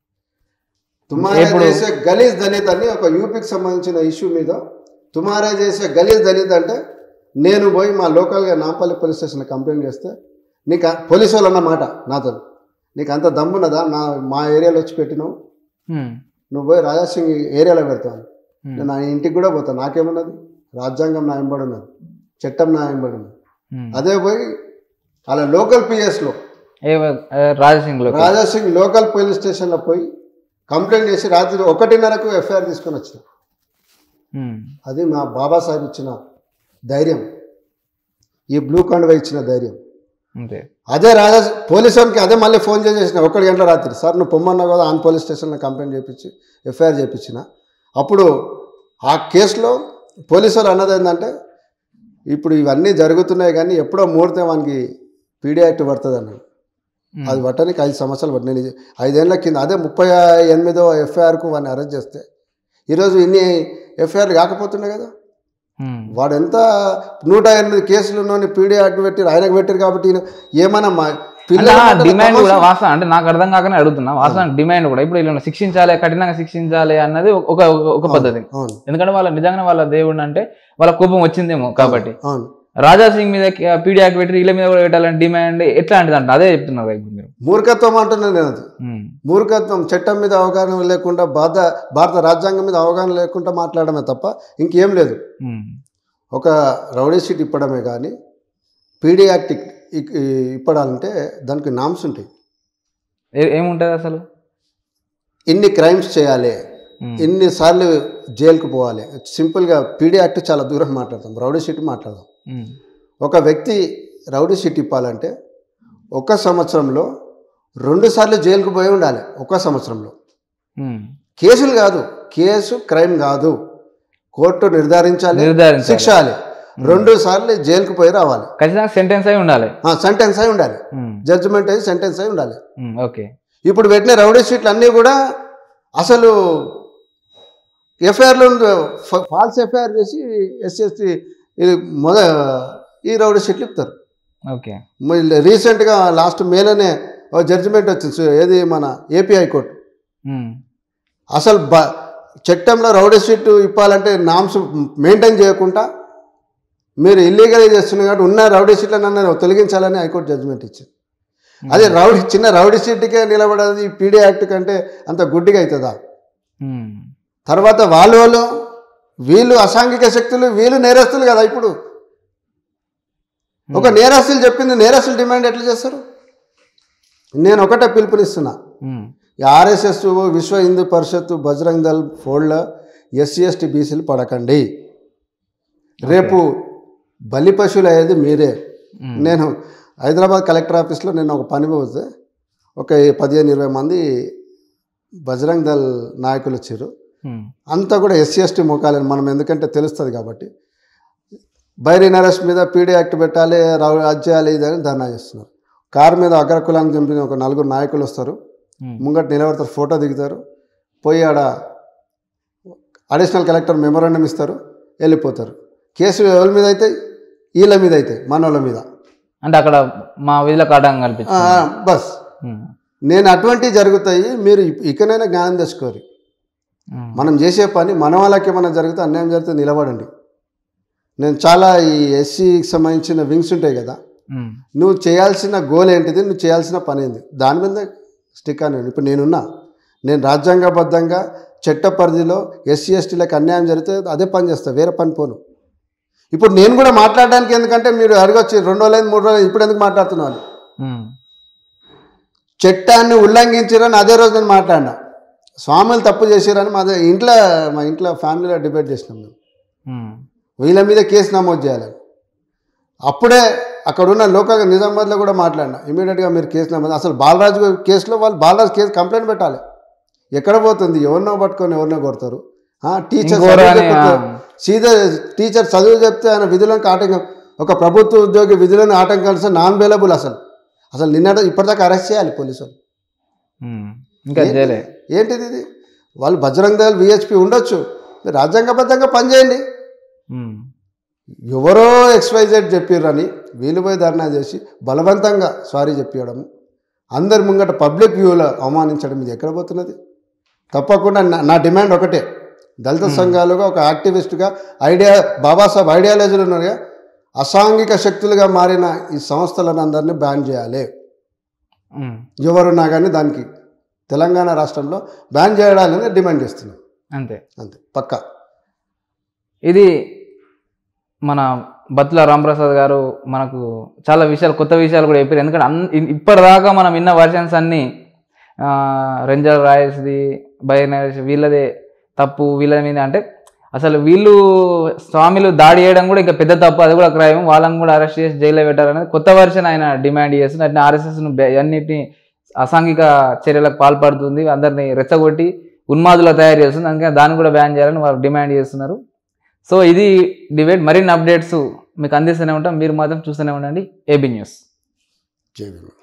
తుమారా ఇప్పుడు- చేసే గలీజ్ దళిత్ అని ఒక యూపీకి సంబంధించిన ఇష్యూ మీద తుమారా చేసే గలీజ్ దళిత్ అంటే నేను పోయి మా లోకల్గా నాంపల్లి పోలీస్ స్టేషన్లో కంప్లైంట్ చేస్తే నీకు ఆ- పోలీసు వాళ్ళు అన్న మాట నాతో నీకు అంత దమ్మున్నదా నా మా ఏరియాలో వచ్చి పెట్టినావు ఉమ్. నువ్వు పోయి రాజాసింగ్ ఏరియాలో పెడతాను ఉమ్. నేను ఆయన ఇంటికి కూడా పోతాను నాకేమున్నది రాజ్యాంగం నా వెంబడి ఉన్నది చట్టం నా వెంబడి ఉన్నది ఉమ్. అదే పోయి అలా లోకల్ పిఎస్లో ఏ ఏ రాజసింగ్ లో రాజాసింగ్ లోకల్ పోలీస్ స్టేషన్లో పోయి కంప్లైంట్ చేసి రాత్రి ఒకటిన్నరకు ఎఫ్ఐఆర్ తీసుకొని వచ్చిన ఉమ్. అది మా బాబాసాహెబ్ ఇచ్చిన ధైర్యం ఈ బ్లూ కండువా ఇచ్చిన ధైర్యం అంతే అదే రాజా పోలీస్ వానికి అదే మళ్ళీ ఫోన్ చేసేసిన ఒకటి గంటల రాత్రి సార్ నువ్వు పొమ్మన్నావు కదా ఆన్ పోలీస్ స్టేషన్లో కంప్లైంట్ చేయించి ఎఫ్ఐఆర్ చేయించిన అప్పుడు ఆ కేసులో పోలీసు వాళ్ళు అన్నది ఏంటంటే ఇప్పుడు ఇవన్నీ జరుగుతున్నాయి కానీ ఎప్పుడో ముహూర్తం వానికి పీడీ యాక్ట్ పడుతుంది అన్నాడు ఉమ్. అది పట్టడానికి ఐదు సంవత్సరాలు పట్టిన నేను ఐదేళ్ల కింద అదే ముప్పై ఎనిమిదో ఎఫ్ఐఆర్కు వాడిని అరెస్ట్ చేస్తే ఈరోజు ఇన్ని ఎఫ్ఐఆర్ కాకపోతుండే కదా ఉమ్. వాడు ఎంత నూట ఎనిమిది కేసులు ఉన్నోని పీడీ యాక్ట్ పెట్టారు ఆయనకు పెట్టారు కాబట్టి ఈయన ఏమన్నా మా పిల్లల అలా మాటలు డిమాండ్ కూడా తమాషా- వాస్తవం అంటే నాకు అర్థం కాకనే అడుగుతున్నా వాస్తవం డిమాండ్ కూడా ఇప్పుడు వీళ్ళని శిక్షించాలి కఠినంగా శిక్షించాలి అన్నది ఒక ఒక- ఒక పద్ధతి అవును ఎందుకంటే వాళ్ళ నిజంగానే వాళ్ళ దేవుడు అంటే వాళ్ళ కోపం వచ్చిందేమో కాబట్టి అవును రాజా సింగ్ మీద పీడీ యాక్ట్ పెట్టి వీళ్ళ మీద కూడా పెట్టాలని డిమాండ్ ఎట్లాంటిది అంటే అదే చెప్తున్నారు కదా ఇప్పుడు మీరు మూర్ఖత్వం అంటున్నాను నేను అది ఉమ్. మూర్ఖత్వం చట్టం మీద అవగాహన లేకుండా భారత భారత రాజ్యాంగం మీద అవగాహన లేకుండా మాట్లాడమే తప్ప ఇంకేం లేదు ఉమ్. ఒక రౌడీ షీట్ ఇప్పడమే కానీ పీడీ యాక్ట్ ఇక్- ఇక్- ఇప్పడాలంటే దానికి నామ్స్ ఉంటాయి ఏ- ఏముంటది అసలు ఇన్ని క్రైమ్స్ చేయాలి ఉమ్. ఎన్నిసార్లు జైలుకు పోవాలి సింపుల్గా పీడీ యాక్ట్ చాలా దూరం మాట్లాడతాం రౌడీ షీట్ మాట్లాడదాం ఉమ్. ఒక వ్యక్తి రౌడీ షీట్ ఇప్పాలంటే ఒక సంవత్సరంలో రెండు సార్లు జైలుకు పోయి ఉండాలి ఒక సంవత్సరంలో ఉమ్. కేసులు కాదు కేసు క్రైమ్ కాదు కోర్టు నిర్ధారించాలి నిర్ధారించాలి. శిక్షాలి రెండు సార్లు జైలుకు పోయి రావాలి ఖచ్చితంగా సెంటెన్స్ అయి ఉండాలి సెంటెన్స్ అయి ఉండాలి ఉమ్. జడ్జిమెంట్ అయి సెంటెన్స్ అయి ఉండాలి ఉమ్. ఓకే ఇప్పుడు పెట్టిన రౌడీ షీట్లు అన్నీ కూడా అసలు ఎఫ్ఐఆర్లో ఫాల్స్ ఎఫ్ఐఆర్ చేసి ఎస్సీ ఎస్టీ ఇది మొద ఈ రౌడీ షీట్లు ఇస్తారు ఓకే రీసెంట్గా లాస్ట్ మేలోనే ఓ జడ్జిమెంట్ వచ్చింది సో ఏది మన ఏపీ హైకోర్టు ఉమ్. అసలు బ చట్టంలో రౌడీ షీట్ ఇప్పాలంటే నామ్స్ మెయింటైన్ చేయకుండా మీరు ఇల్లీగల్ చేస్తున్నారు కాబట్టి ఉన్న రౌడీ షీట్లను తొలగించాలని హైకోర్టు జడ్జిమెంట్ ఇచ్చింది అదే రౌడీ చిన్న రౌడీ షీట్కే నిలబడేది పీడీ యాక్ట్ కంటే అంత గుడ్డిగా అవుతుందా ఉమ్. తర్వాత వాళ్ళు వాళ్ళు వీళ్ళు అసాంఘిక శక్తులు వీళ్ళు నేరస్తులు కదా ఇప్పుడు ఒక నేరస్తులు చెప్పింది నేరస్తులు డిమాండ్ ఎట్లా చేస్తారు నేను ఒకటే పిలుపునిస్తున్నా ఉమ్. ఈ RSS Vishwa Hindu Parishad Bajrang Dal fold SC ST బీసీలు పడకండి రేపు బలి పశువులు అయ్యేది మీరే ఉమ్. నేను హైదరాబాద్ కలెక్టర్ ఆఫీస్లో నేను ఒక పని పోతే ఒక పదిహేను ఇరవై మంది బజరంగ్ దళ్ నాయకులు వచ్చారు ఉమ్. అంతా కూడా ఎస్సీ ఎస్టీ ముఖాలని మనం ఎందుకంటే తెలుస్తుంది కాబట్టి బైరీన్ అరెస్ట్ మీద పీడీ యాక్ట్ పెట్టాలి రౌ- అది చేయాలి ఇది అని ధర్నా చేస్తున్నారు కారు మీద అగ్రకులానికి చంపిన ఒక నలుగురు నాయకులు వస్తారు ఉమ్. ముంగట నిలబడతారు ఫోటో దిగుతారు పోయి ఆడ అడిషనల్ కలెక్టర్ మెమోరాండం ఇస్తారు వెళ్ళిపోతారు కేసు ఎవరి మీద అయితే వీళ్ళ మీద అయితే మనోళ్ళ మీద అంటే అక్కడ మా విధులకు ఆటంకం ఆ, కల్పించింది బస్ ఉమ్. నేను అటువంటివి జరుగుతాయి మీరు ఇక- ఇకనైనా జ్ఞానం తెచ్చుకోరు ఉమ్. మనం చేసే పని మన వాళ్ళకి ఏమైనా జరిగితే అన్యాయం జరిగితే నిలబడండి నేను చాలా ఈ ఎస్సీకి సంబంధించిన వింగ్స్ ఉంటాయి కదా ఉమ్. నువ్వు చేయాల్సిన గోల్ ఏంటిది నువ్వు చేయాల్సిన పని ఏంది దాని మీద స్టిక్ అని ఇప్పుడు నేనున్నా నేను రాజ్యాంగబద్ధంగా చట్ట పరిధిలో ఎస్సీ ఎస్టీలకు అన్యాయం జరిగితే అదే పని చేస్తా వేరే పని పోను ఇప్పుడు నేను కూడా మాట్లాడడానికి ఎందుకంటే మీరు అడగొచ్చి రెండు రోజులైంది మూడు రోజులు ఇప్పుడు ఎందుకు మాట్లాడుతున్నాను ఉమ్. చట్టాన్ని ఉల్లంఘించారని అదే రోజు నేను మాట్లాడినా స్వాములు తప్పు చేశారని మా ద- ఇంట్లో మా ఇంట్లో ఫ్యామిలీలో డిబేట్ చేసినాం మేము ఉమ్. వీళ్ళ మీద కేసు నమోదు చేయాలి అప్పుడే అక్కడ ఉన్న లోకల్ నిజామాబాద్లో కూడా మాట్లాడినా ఇమీడియట్గా మీరు కేసు నమోదు అసలు బాలరాజు గారి కేసులో వాళ్ళు బాలరాజు కేసు కంప్లైంట్ పెట్టాలి ఎక్కడ పోతుంది ఎవరినో పట్టుకొని ఎవరినో కొడతారు ఆ, టీచర్ ఇంకోరు చదువు అని, చెప్తే- ఆ. సీదా టీచర్ చదువు చెప్తే ఆయన విధులకు ఆటంకం ఒక ప్రభుత్వ ఉద్యోగి విధులను ఆటంకాలు నాన్ అవైలబుల్ అసలు అసలు నిన్న ఇప్పటిదాకా అరెస్ట్ చేయాలి పోలీసులు ఉమ్. ఇంకా చేయలే ఏంటిది ఇది వాళ్ళు బజరంగ దళ్ విహెచ్పి ఉండొచ్చు మీరు రాజ్యాంగబద్ధంగా పనిచేయండి ఉమ్. ఎవరో ఎక్స్వైజెడ్ చెప్పిర్రని వీళ్ళు పోయి ధర్నా చేసి బలవంతంగా సారీ చెప్పియడం అందరి ముంగట పబ్లిక్ వ్యూలో అవమానించడం ఇది ఎక్కడ పోతున్నది తప్పకుండా నా- నా డిమాండ్ ఒకటే దళిత సంఘాలుగా ఒక యాక్టివిస్ట్గా ఐడియా బాబాసాహెబ్ ఐడియాలజీలు ఉన్నారుగా అసాంఘిక శక్తులుగా మారిన ఈ సంస్థలను అందరినీ బ్యాన్ చేయాలి ఉమ్. ఎవరున్నా కానీ దానికి తెలంగాణ రాష్ట్రంలో బ్యాన్ చేయాలని డిమాండ్ చేస్తున్నాం అంతే అంతే పక్కా ఇది మన బత్తుల రాంప్రసాద్ గారు మనకు చాలా విషయాలు కొత్త విషయాలు కూడా చెప్పారు ఎందుకంటే అన్ ఇ- ఇప్పటిదాకా మనం విన్న వర్షన్స్ అన్నీ ఆ, రెంజల్ రాయల్స్ది బైనర్స్ వీళ్ళదే తప్పు వీళ్ళ మీద అంటే అసలు వీళ్ళు స్వామిలు దాడి చేయడం కూడా ఇంకా పెద్ద తప్పు అది కూడా క్రైమ్ వాళ్ళని కూడా అరెస్ట్ చేసి జైల్లో పెట్టారనేది కొత్త వర్షన్ ఆయన డిమాండ్ చేస్తుంది అట్లా ఆర్ఎస్ఎస్ను అన్నిటిని అసాంఘిక చర్యలకు పాల్పడుతుంది అందరినీ రెచ్చగొట్టి ఉన్మాదులు తయారు చేస్తుంది అందుకని దాన్ని కూడా బ్యాన్ చేయాలని వారు డిమాండ్ చేస్తున్నారు సో ఇది డిబేట్ మరిన్ని అప్డేట్స్ మీకు అందిస్తూనే ఉంటాం మీరు మాత్రం చూస్తూనే ఉండండి ఏబీ న్యూస్ జై భీమ్